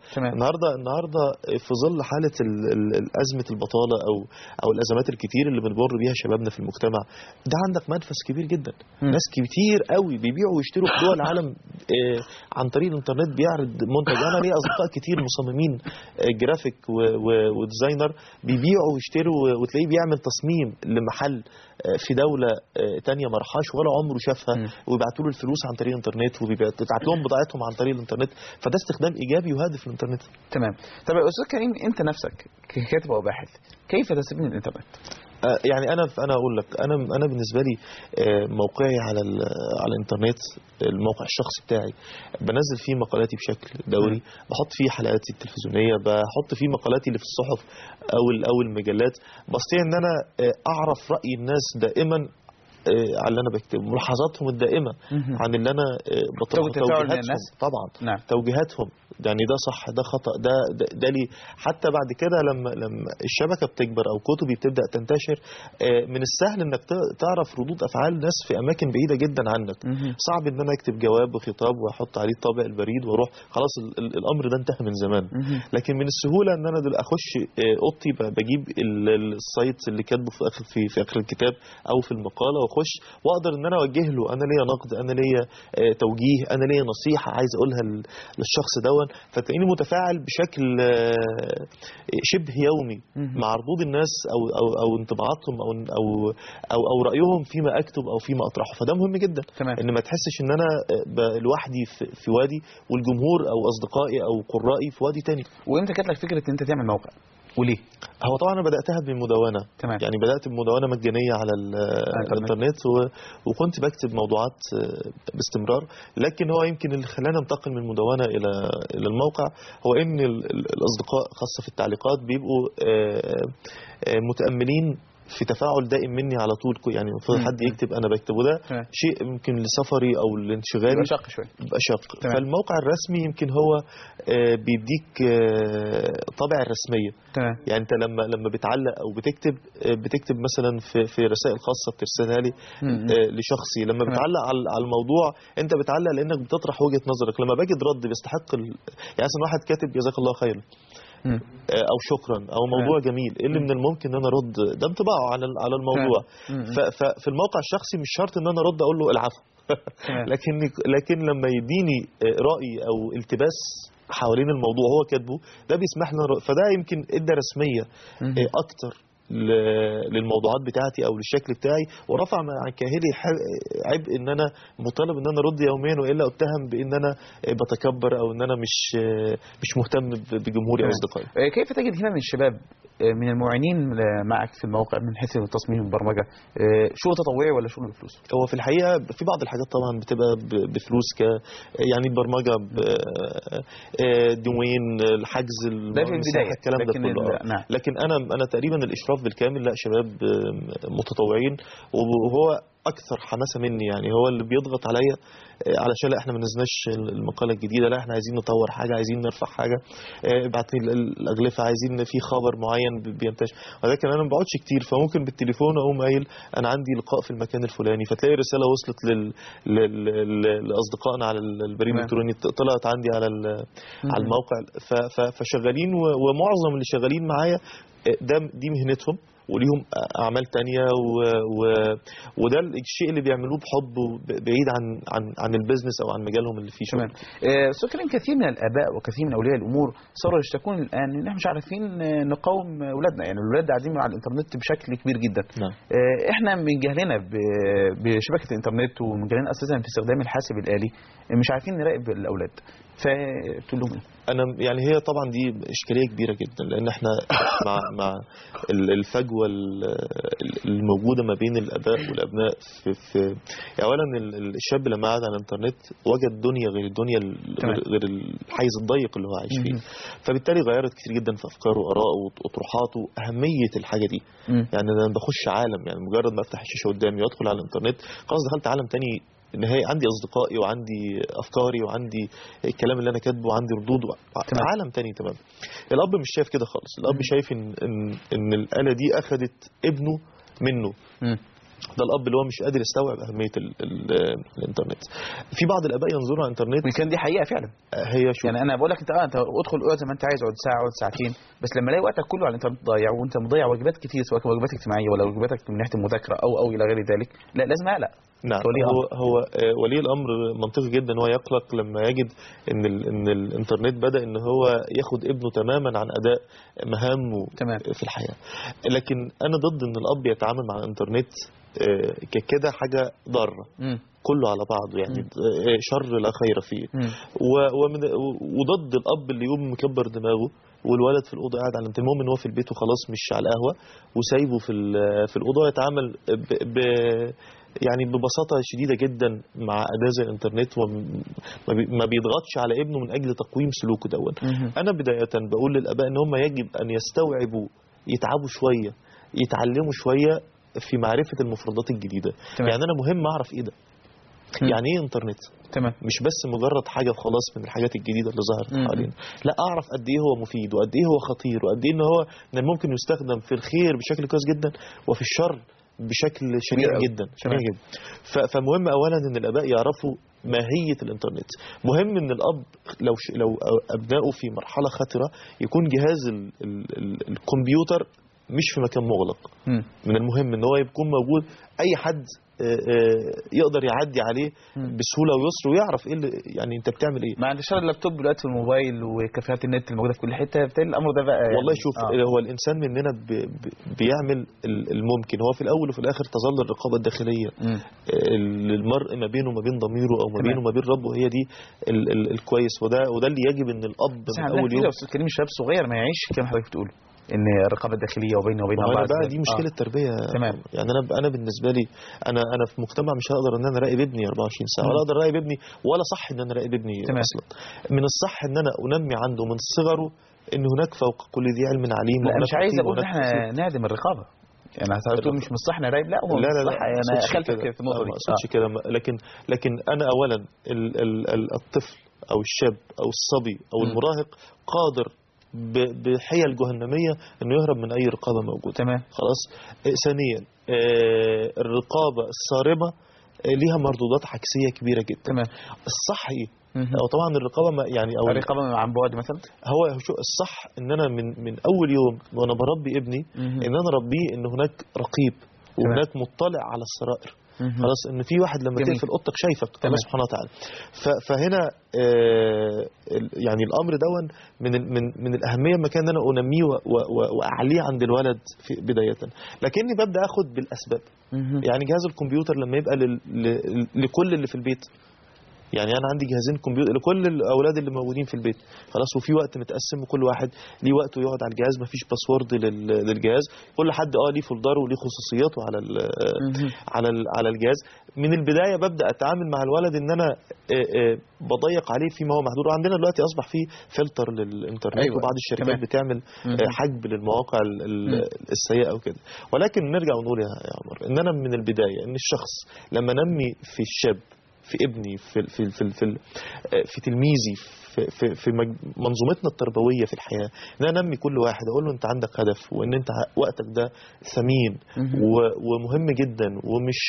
تمام. النهارده النهارده في ظل حاله ال- ال- ال- ازمه البطاله او او الازمات الكتير اللي بنمر بيها شبابنا في المجتمع ده عندك منفذ كبير جدا مم. ناس كتير قوي بيبيعوا ويشتروا في دول العالم آه، عن طريق الانترنت بيعرض منتج انا ليا اصدقاء كتير مصممين آه، جرافيك و- و- وديزاينر بيبيعوا ويشتروا و- وتلاقيه بيعمل تصميم لمحل آه، في دوله آه، تانية ما راحهاش ولا عمره شافها مم. ويبعتوا له الفلوس عن طريق الانترنت وبيبعت لهم بضاعتهم عن طريق الانترنت فده استخدام ايجابي يهدف الانترنت تمام طب يا استاذ كريم انت نفسك ككاتب او باحث كيف تستفيد من الانترنت؟ آه، يعني انا انا اقول لك انا انا بالنسبه لي آه، موقعي على ال- على الانترنت الموقع الشخصي بتاعي بنزل فيه مقالاتي بشكل دوري بحط فيه حلقاتي التلفزيونيه بحط فيه مقالاتي اللي في الصحف او ال- او المجلات بستطيع ان انا آه، اعرف راي الناس دائما آه، على اللي انا بكتبه ملاحظاتهم الدائمه مهم. عن اللي انا آه، بطرحه توجه تفاعل من توجيهاتهم الناس؟ طبعا نعم توجيهاتهم يعني ده صح ده خطا ده ده, ده لي حتى بعد كده لما لما الشبكه بتكبر او كتبي بتبدا تنتشر آه، من السهل انك ت- تعرف ردود افعال ناس في اماكن بعيده جدا عنك مهم. صعب ان انا اكتب جواب وخطاب واحط عليه طابع البريد واروح خلاص ال- ال- الامر ده انتهى من زمان مهم. لكن من السهوله ان انا دل اخش آه، اوضتي ب- بجيب ال- ال- السايت اللي كاتبه في اخر في, في اخر الكتاب او في المقاله واخش واقدر ان انا اوجه له انا ليا نقد انا ليا آه، توجيه انا ليا نصيحه عايز اقولها ل- للشخص دون فتلاقيني متفاعل بشكل آه، شبه يومي مهم. مع ردود الناس او او او انطباعاتهم او او او, أو رايهم فيما اكتب او فيما اطرحه فده مهم جدا تمام ان ما تحسش ان انا آه، ب- لوحدي في, في وادي والجمهور او اصدقائي او قرائي في وادي تاني وامتى جات لك فكره ان انت تعمل موقع؟ وليه؟ هو طبعا انا بداتها بمدونه تمام يعني بدات بمدونه مجانيه على ال- الانترنت و- وكنت بكتب موضوعات آه، باستمرار لكن هو يمكن اللي خلاني انتقل من المدونه الى الى الموقع هو ان ال- ال- الاصدقاء خاصه في التعليقات بيبقوا آه، آه، متاملين في تفاعل دائم مني على طول كو- يعني المفروض مم. حد يكتب انا بكتب وده تمام شيء يمكن لسفري او لانشغالي يبقى شق شويه بيبقى شق تمام. فالموقع الرسمي يمكن هو آه، بيديك آه، طابع الرسميه تمام يعني انت لما لما بتعلق او بتكتب آه، بتكتب مثلا في في رسائل خاصه بترسلها لي مم. آه، لشخصي لما تمام. بتعلق على على الموضوع انت بتعلق لانك بتطرح وجهه نظرك لما باجي رد بيستحق ال... يعني مثلا واحد كاتب جزاك الله خيرا مم. آه، او شكرا او موضوع جميل ايه اللي من الممكن ان انا ارد ده انطباعه على ال- على الموضوع مم. ف- ففي الموقع الشخصي مش شرط ان انا ارد اقول له العفو تمام. لكن لكن لما يديني آه، راي او التباس حوالين الموضوع هو كاتبه ده بيسمح لنا نر- فده يمكن ادى رسميه مم. آه، اكتر ل- للموضوعات بتاعتي او للشكل بتاعي ورفع عن كاهلي ح- عبء ان انا مطالب ان انا ارد يوميا والا اتهم بان انا آه، بتكبر او ان انا مش آه، مش مهتم ب- بجمهوري او تمام. اصدقائي آه، كيف تجد هنا من الشباب آه، من المعينين آه، معك في الموقع من حيث التصميم والبرمجه آه، شغل تطوعي ولا شغل بفلوس؟ هو في الحقيقه في بعض الحاجات طبعا بتبقى ب- بفلوس ك يعني البرمجه ب- آه، دوين الحجز ده في المساحة، البدايه الكلام ده لكن كله آه. ال- نعم لكن انا انا تقريبا الاشراف بالكامل لا شباب آه، متطوعين وهو اكثر حماسه مني يعني هو اللي بيضغط عليا آه، علشان لا احنا ما نزلناش المقاله الجديده لا احنا عايزين نطور حاجه عايزين نرفع حاجه آه، ابعت لي ال- الاغلفه عايزين في خبر معين بي- بينتشر ولكن انا ما بقعدش كتير فممكن بالتليفون اقوم قايل انا عندي لقاء في المكان الفلاني فتلاقي رساله وصلت لل... لل... لل- لاصدقائنا على البريد تمام. الالكتروني طلعت عندي على ال... على الموقع ف... ف... فشغالين و... ومعظم اللي شغالين معايا آه، ده دي مهنتهم وليهم اعمال تانية و... و... وده الشيء اللي بيعملوه بحب وب- بعيد عن عن عن البيزنس او عن مجالهم اللي فيه شغل تمام آه، استاذ كريم كثير من الاباء وكثير من اولياء الامور صاروا يشتكون الان ان احنا مش عارفين آه، نقاوم اولادنا يعني الاولاد قاعدين على الانترنت بشكل كبير جدا نعم آه، احنا من جهلنا ب- بشبكه الانترنت ومن جهلنا اساسا في استخدام الحاسب الالي آه، مش عارفين نراقب الاولاد فتقول لهم ايه؟ انا يعني هي طبعا دي اشكاليه كبيره جدا لان احنا مع مع ال- الفجوه ال- ال- الموجوده ما بين الاباء والابناء في, في يعني اولا ال- ال- الشاب لما قعد على الانترنت وجد دنيا غير الدنيا ال- تمام. غير, غير الحيز الضيق اللي هو عايش فيه مهم. فبالتالي غيرت كتير جدا في افكاره وارائه واطروحاته اهميه الحاجه دي مم. يعني انا بخش عالم يعني مجرد ما افتح الشاشه قدامي وادخل على الانترنت خلاص دخلت عالم تاني ان هي عندي اصدقائي وعندي افكاري وعندي الكلام اللي انا كاتبه وعندي ردود و- تمام. عالم تاني تمام الاب مش شايف كده خالص الاب شايف ان ان ان الاله دي اخذت ابنه منه مم. ده الاب اللي هو مش قادر يستوعب اهميه ال ال الانترنت في بعض الاباء ينظروا على الانترنت وكان دي حقيقه فعلا هي شو يعني انا بقول لك انت اه انت ادخل اقعد زي ما انت عايز اقعد ساعه اقعد ساعتين بس لما الاقي وقتك كله على الانترنت ضايع وانت مضيع واجبات كتير سواء كان واجبات اجتماعيه ولا واجباتك من ناحيه المذاكره او او الى غير ذلك لا لازم اقلق نعم كولي هو هو آه، ولي الامر منطقي جدا هو يقلق لما يجد ان ال ان الانترنت بدا ان هو ياخد ابنه تماما عن اداء مهامه تمام. في الحياه لكن انا ضد ان الاب يتعامل مع الانترنت آه، ككده حاجه ضاره مم. كله على بعضه يعني آه، شر لا خير فيه مم. و- ومن وضد الاب اللي يقوم مكبر دماغه والولد في الاوضه قاعد على الانترنت المهم ان هو في البيت وخلاص مش على القهوه وسايبه في ال- في الاوضه يتعامل ب, ب يعني ببساطه شديده جدا مع اداه زي الانترنت وما بي- ما بيضغطش على ابنه من اجل تقويم سلوكه دون مهم. انا بدايه بقول للاباء ان هم يجب ان يستوعبوا يتعبوا شويه يتعلموا شويه في معرفه المفردات الجديده تمام. يعني انا مهم اعرف ايه ده مم. يعني ايه انترنت تمام مش بس مجرد حاجه وخلاص من الحاجات الجديده اللي ظهرت مم. حوالينا لا اعرف قد ايه هو مفيد وقد ايه هو خطير وقد ايه ان هو إن ممكن يستخدم في الخير بشكل كويس جدا وفي الشر بشكل شنيع كبير أوي. جدا شنيع تمام. جدا ف- فمهم اولا ان الاباء يعرفوا ماهيه الانترنت مهم ان الاب لو ش... لو ابنائه في مرحله خطره يكون جهاز ال... ال... ال... الكمبيوتر مش في مكان مغلق مم. من المهم ان هو يكون موجود اي حد آه، آه، يقدر يعدي عليه مم. بسهوله ويسر ويعرف ايه اللي يعني انت بتعمل ايه مع انتشار اللابتوب دلوقتي والموبايل وكافيهات النت الموجوده في كل حته بالتالي الامر ده بقى يعني والله شوف آه. هو الانسان مننا ب- ب- بيعمل ال- الممكن هو في الاول وفي الاخر تظل الرقابه الداخليه مم. آه، المرء ما بينه وما بين ضميره او ما تمام. بينه وما بين ربه هي دي ال- ال- الكويس وده وده اللي يجب ان الاب بس من عندنا اول كتير يوم يا استاذ كريم الشباب الصغير ما يعيش كما حضرتك بتقول ان الرقابه الداخليه وبيننا وبين ما هو الله أنا عز بقى وجل. دي مشكله آه. تربيه تمام. يعني انا انا بالنسبه لي انا انا في مجتمع مش هقدر ان انا اراقب ابني 24 ساعه ولا مم. اقدر اراقب ابني ولا صح ان انا اراقب ابني تمام. اصلا من الصح ان انا انمي عنده من صغره ان هناك فوق كل ذي علم عليم لا وهناك مش عايز حكيم اقول ان وهناك احنا حكيم. نعدم الرقابه يعني هتقول تقول مش من الصح نراقب لا هو لا من لا لا الصح ما انا أقصدش خلفك كده. في النقطه لا، دي ما اقصدش كده لكن لكن انا اولا ال ال ال الطفل او الشاب او الصبي او مم. المراهق قادر ب- بحيل جهنميه انه يهرب من اي رقابه موجوده تمام خلاص آه، ثانيا آه، الرقابه الصارمه آه، ليها مردودات عكسيه كبيره جدا تمام الصح ايه مهم. او طبعا الرقابه ما يعني او الرقابه عن بعد مثلا هو شو الصح ان انا من من اول يوم وانا بربي ابني مهم. ان انا اربيه ان هناك رقيب وهناك مطلع على السرائر مهم. خلاص ان في واحد لما جميل. تقفل اوضتك شايفك تمام. الله سبحانه وتعالى ف- فهنا آه، ال- يعني الامر دون من ال- من من الاهميه مكان ان انا انميه و- و- و- واعليه عند الولد في بدايه لكني ببدا اخد بالاسباب مهم. يعني جهاز الكمبيوتر لما يبقى لل- ل- لكل اللي في البيت يعني انا عندي جهازين كمبيوتر لكل الاولاد اللي موجودين في البيت خلاص وفي وقت متقسم وكل واحد ليه وقته يقعد على الجهاز مفيش باسورد لل- للجهاز كل حد اه ليه فولدره وليه خصوصياته على ال- مهم. على ال- على الجهاز من البدايه ببدا اتعامل مع الولد ان انا آه، آه، بضيق عليه فيما هو محدود وعندنا دلوقتي اصبح في فلتر للانترنت أيوة. أيوة. وبعض الشركات تمام. بتعمل مهم. آه، حجب للمواقع ال- ال- مم. السيئه وكده ولكن نرجع ونقول يا يا عمر ان انا من البدايه ان الشخص لما نمي في الشاب في ابني في في في في, في تلميذي في في, في مج- منظومتنا التربويه في الحياه ان انا انمي كل واحد اقول له انت عندك هدف وان انت ه- وقتك ده ثمين مهم. و- ومهم جدا ومش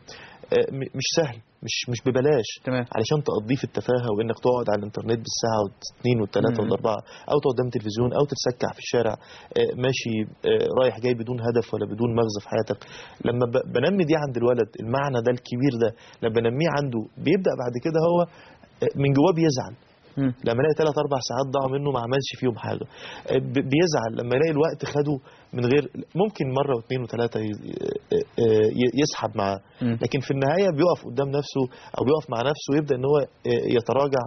آه، م- مش سهل مش مش ببلاش تمام علشان تقضيه في التفاهه وانك تقعد على الانترنت بالساعه واثنين والثلاثه مم. والاربعه او تقعد قدام تلفزيون او تتسكع في الشارع آه، ماشي آه، رايح جاي بدون هدف ولا بدون مغزى في حياتك لما ب- بنمي دي عند الولد المعنى ده الكبير ده لما بنميه عنده بيبدا بعد كده هو آه، من جواه بيزعل مم. لما يلاقي ثلاث اربع ساعات ضاعوا منه ما عملش فيهم حاجه آه، ب- بيزعل لما يلاقي الوقت خده من غير ممكن مره واثنين وثلاثه ي- آه، ي- يسحب معاه مم. لكن في النهايه بيقف قدام نفسه او بيقف مع نفسه ويبدا ان هو آه، يتراجع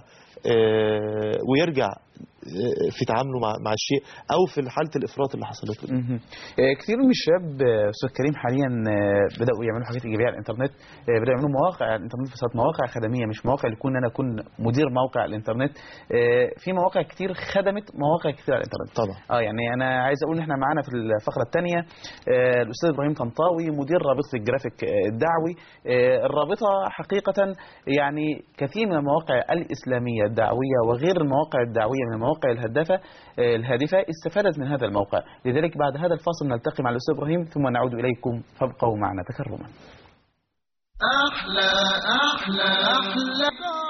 آه، ويرجع آه، في تعامله مع مع الشيء او في حاله الافراط اللي حصلت له مهم. آه، كثير من الشباب آه، استاذ كريم حاليا آه، بداوا يعملوا حاجات ايجابيه على الانترنت آه، بداوا يعملوا مواقع على الانترنت بس مواقع خدميه مش مواقع اللي يكون انا اكون مدير موقع على الانترنت آه، في مواقع كتير خدمت مواقع كتير على الانترنت طبعا اه يعني انا عايز اقول ان احنا معانا في الفقره الثانيه الاستاذ ابراهيم طنطاوي مدير رابطه الجرافيك آه، الدعوي آه، الرابطه حقيقه يعني كثير من المواقع الاسلاميه الدعويه وغير المواقع الدعويه من المواقع الهدافة آه، الهادفة استفادت من هذا الموقع لذلك بعد هذا الفاصل نلتقي مع الأستاذ إبراهيم ثم نعود إليكم فابقوا معنا تكرما أحلى أحلى أحلى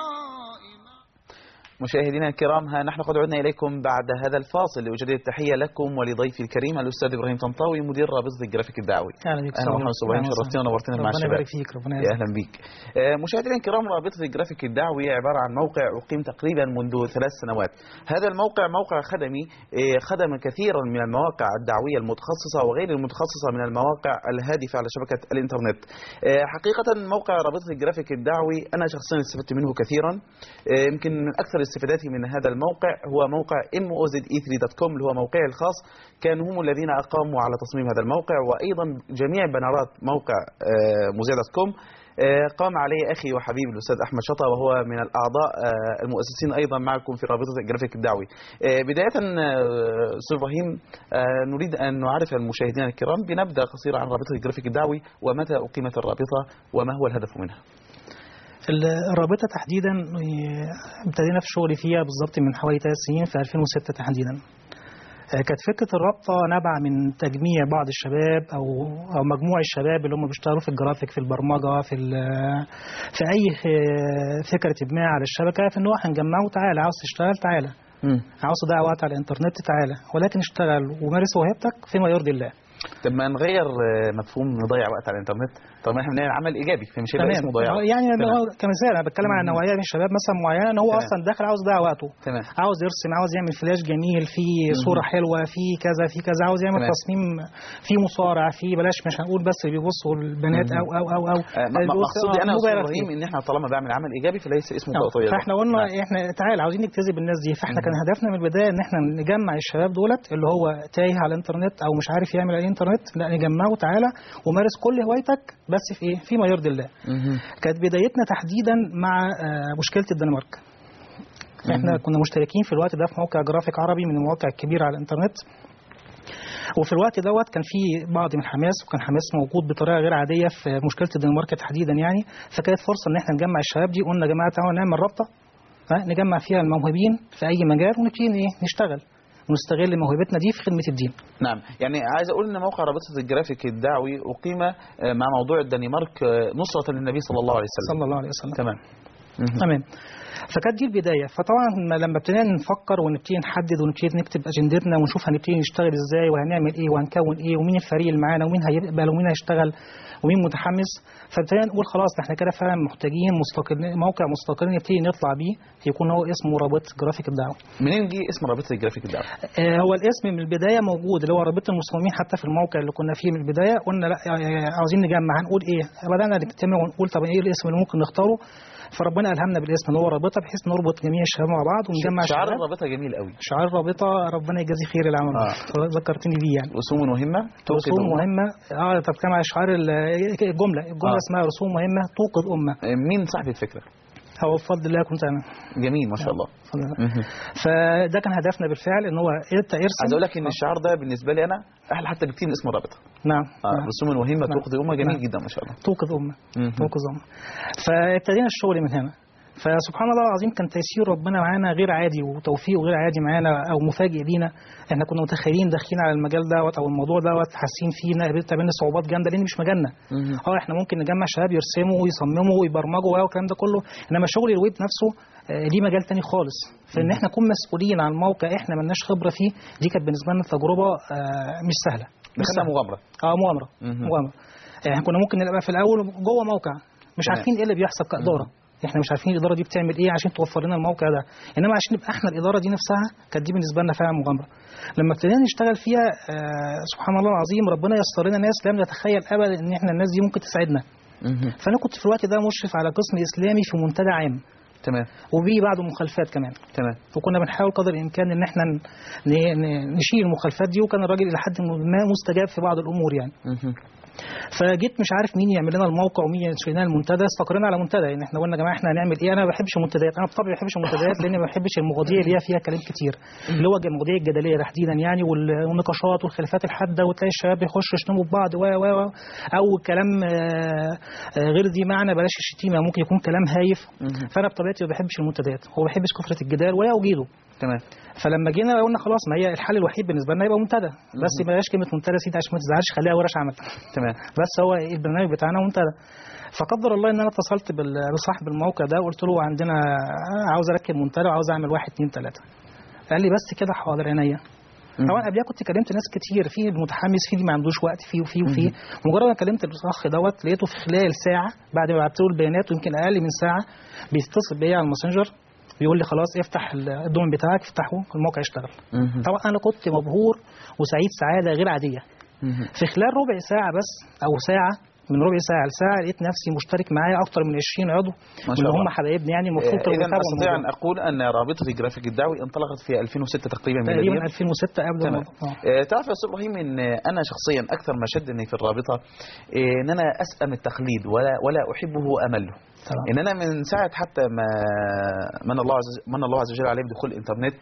مشاهدينا الكرام ها نحن قد عدنا إليكم بعد هذا الفاصل لأجدد التحية لكم ولضيفي الكريم الأستاذ إبراهيم طنطاوي مدير رابطة الجرافيك الدعوي اهلا بك أهلا وسهلا إبراهيم أهلا شرفتنا وسهلا. ونورتنا مع ربنا الشباب يبارك فيك ربنا يا يبارك اهلا بك آه، مشاهدينا الكرام رابطه الجرافيك الدعوي عباره عن موقع اقيم تقريبا منذ ثلاث سنوات هذا الموقع موقع خدمي آه، خدم كثيرا من المواقع الدعويه المتخصصه وغير المتخصصه من المواقع الهادفه على شبكه الانترنت آه، حقيقه موقع رابطه الجرافيك الدعوي انا شخصيا استفدت منه كثيرا آه، يمكن من اكثر استفاداتي من هذا الموقع هو موقع moze3.com اللي هو موقعي الخاص كانوا هم الذين اقاموا على تصميم هذا الموقع وايضا جميع بنرات موقع موزي.com قام عليه اخي وحبيبي الاستاذ احمد شطه وهو من الاعضاء آه، المؤسسين ايضا معكم في رابطه الجرافيك الدعوي. آه، بدايه آه، استاذ ابراهيم آه، نريد ان نعرف المشاهدين الكرام بنبذه قصيره عن رابطه الجرافيك الدعوي ومتى اقيمت الرابطه وما هو الهدف منها. الرابطه تحديدا آه، ابتدينا في الشغل فيها بالظبط من حوالي ثلاث سنين في 2006 تحديدا آه، كانت فكره الرابطه نابعه من تجميع بعض الشباب او او مجموع الشباب اللي هم بيشتغلوا في الجرافيك في البرمجه في ال- في اي آه، فكره ابداع على الشبكه في ان هو هنجمعه تعالى عاوز تشتغل تعالى عاوز تضيع وقت على الانترنت تعالى ولكن اشتغل ومارس موهبتك فيما يرضي الله طب ما نغير آه، مفهوم نضيع وقت على الانترنت طب ما احنا بنعمل عمل ايجابي فمش هيبقى اسمه ضياع آه، وقت. يعني تمام. هو كمثال انا بتكلم عن نوعيه من الشباب مثلا معينه ان هو تمام. اصلا داخل عاوز يضيع وقته تمام عاوز يرسم عاوز يعمل فلاش جميل في صوره حلوه في كذا في كذا عاوز يعمل تمام. تصميم في مصارع في بلاش مش هنقول بس بيبصوا البنات او او او او آه، م- م- بيبص- مقصودي انا يا استاذ مبالغ فيه. ابراهيم ان احنا طالما بعمل عمل ايجابي فليس اسمه آه، تقطيع فاحنا قلنا احنا تعالى عاوزين نجتذب الناس دي فاحنا كان هدفنا من البدايه ان احنا نجمع الشباب دولت اللي هو تايه على الانترنت او مش عارف يعمل على الانترنت لا نجمعه تعالى ومارس كل هوايتك بس في ايه فيما يرضي الله مهم. كانت بدايتنا تحديدا مع آه، مشكله الدنمارك احنا مهم. كنا مشتركين في الوقت ده في موقع جرافيك عربي من المواقع الكبيره على الانترنت وفي الوقت دوت كان في بعض من حماس وكان حماس موجود بطريقه غير عاديه في مشكله الدنمارك تحديدا يعني فكانت فرصه ان احنا نجمع الشباب دي قلنا يا جماعه تعالوا نعمل رابطه ها، نجمع فيها الموهوبين في اي مجال ونبتدي ايه نشتغل ونستغل موهبتنا دي في خدمه الدين نعم يعني عايز اقول ان موقع رابطه الجرافيك الدعوي اقيم آه، مع موضوع الدنمارك آه، نصره للنبي صلى الله عليه وسلم صلى الله عليه وسلم تمام مهم. تمام فكانت دي البدايه فطبعا لما- لما ابتدينا نفكر ونبتدي نحدد ونبتدي نكتب اجندتنا ونشوف هنبتدي نشتغل ازاي وهنعمل ايه وهنكون ايه ومين الفريق اللي معانا ومين هيقبل ومين هيشتغل ومين متحمس فابتدينا نقول خلاص ده احنا كده فعلا محتاجين مستقل موقع مستقل نبتدي نطلع بيه يكون هو اسمه رابطه جرافيك الدعوه منين جه اسم رابطه الجرافيك الدعوي آه، هو الاسم من البدايه موجود اللي هو رابطه المصممين حتى في الموقع اللي كنا فيه من البدايه قلنا لا آه، عاوزين نجمع هنقول ايه بدانا نجتمع ونقول طب ايه الاسم اللي ممكن نختاره فربنا الهمنا بالاسم اللي هو رابطه بحيث نربط جميع الشباب مع بعض ونجمع شعار الشباب الرابطه جميل قوي شعار رابطه ربنا يجازي خير اللي عمله آه. ذكرتني بيه يعني رسوم مهمه توقظ رسوم أمة. مهمه اه طب كما شعار ال- الجمله الجمله آه. اسمها رسوم مهمه توقظ امه آه، مين صاحب الفكره هو بفضل الله كنت انا جميل ما شاء الله بفضل الله. مهم. فده كان هدفنا بالفعل ان هو انت ارسم عايز اقول لك ان آه. الشعار ده بالنسبه لي انا احلى حتى بكتير من اسم الرابطه نعم آه، نعم. رسوم مهمه نعم. توقظ امه جميل نعم. جدا ما شاء الله توقظ امه مهم. توقظ امه فابتدينا الشغل من هنا فسبحان الله العظيم كان تيسير ربنا معانا غير عادي وتوفيق غير عادي معانا او مفاجئ لينا احنا كنا متخيلين داخلين على المجال دوت او الموضوع دوت حاسين فيه قابلنا صعوبات جامده لان مش مجالنا مهم. اه احنا ممكن نجمع شباب يرسموا ويصمموا ويبرمجوا والكلام ده كله انما شغل الويب نفسه آه، ليه مجال تاني خالص فان احنا نكون مسؤولين عن موقع احنا ملناش خبره فيه دي كانت بالنسبه لنا تجربه آه، مش سهله مش دخلنا سهله مغامره اه مغامره مهم. مغامره يعني كنا ممكن نبقى في الاول جوه موقع مش تمام. عارفين ايه اللي بيحصل كاداره احنا مش عارفين الاداره دي بتعمل ايه عشان توفر لنا الموقع ده انما عشان نبقى احنا الاداره دي نفسها كانت دي بالنسبه لنا فعلا مغامره لما ابتدينا نشتغل فيها آه سبحان الله العظيم ربنا يسر لنا ناس لم نتخيل ابدا ان احنا الناس دي ممكن تساعدنا مهم. فانا كنت في الوقت ده مشرف على قسم اسلامي في منتدى عام تمام وبيه بعده مخالفات كمان تمام وكنا بنحاول قدر الامكان ان احنا ن- ن- نشيل المخالفات دي وكان الراجل الى حد ما مستجاب في بعض الامور يعني مهم. فجيت مش عارف مين يعمل لنا الموقع ومين ينشئ لنا المنتدى استقرينا على منتدى يعني احنا قلنا يا جماعه احنا هنعمل ايه انا ما بحبش المنتديات انا بطبعي ما بحبش المنتديات لان ما بحبش المواضيع اللي هي فيها كلام كتير اللي هو المواضيع الجدليه تحديدا يعني وال- والنقاشات والخلافات الحاده وتلاقي الشباب يخشوا يشتموا في بعض و و و او كلام آه، آه، غير ذي معنى بلاش الشتيمه ممكن يكون كلام هايف فانا بطبيعتي ما بحبش المنتديات هو ما بحبش كثره الجدال ولا اجيده تمام فلما جينا قلنا خلاص ما هي الحل الوحيد بالنسبه لنا يبقى منتدى بس ما بلاش كلمه منتدى يا سيدي عشان ما تزعلش خليها ورش عمل تمام بس هو البرنامج بتاعنا منتدى فقدر الله ان انا اتصلت بال- بصاحب الموقع ده وقلت له عندنا عاوز اركب منتدى وعاوز اعمل واحد اتنين تلاته قال لي بس كده حاضر عينيا طبعا قبلها كنت كلمت ناس كتير في المتحمس في اللي ما عندوش وقت فيه وفيه وفيه مجرد ما كلمت الاخ دوت لقيته في خلال ساعه بعد ما بعت له البيانات ويمكن اقل من ساعه بيتصل بيا على الماسنجر بيقول لي خلاص افتح الدومين بتاعك افتحه الموقع يشتغل طبعا انا كنت مبهور وسعيد سعاده غير عاديه في خلال ربع ساعه بس او ساعه من ربع ساعه لساعه لقيت نفسي مشترك معايا اكتر من 20 عضو ما شاء اللي هم الله. حبايبنا يعني المفروض كانوا اذا بيتابعوا استطيع ان الموضوع. اقول ان رابطه الجرافيك الدعوي انطلقت في 2006 تقريبا تقريبا ميلاديا 2006 قبل تمام الموضوع آه. آه، تعرف يا استاذ ابراهيم ان انا شخصيا اكثر ما شدني في الرابطه آه، ان انا اسأم التقليد ولا ولا احبه وامله تمام. ان انا من ساعه حتى ما من الله عز من الله عز وجل عليه بدخول الانترنت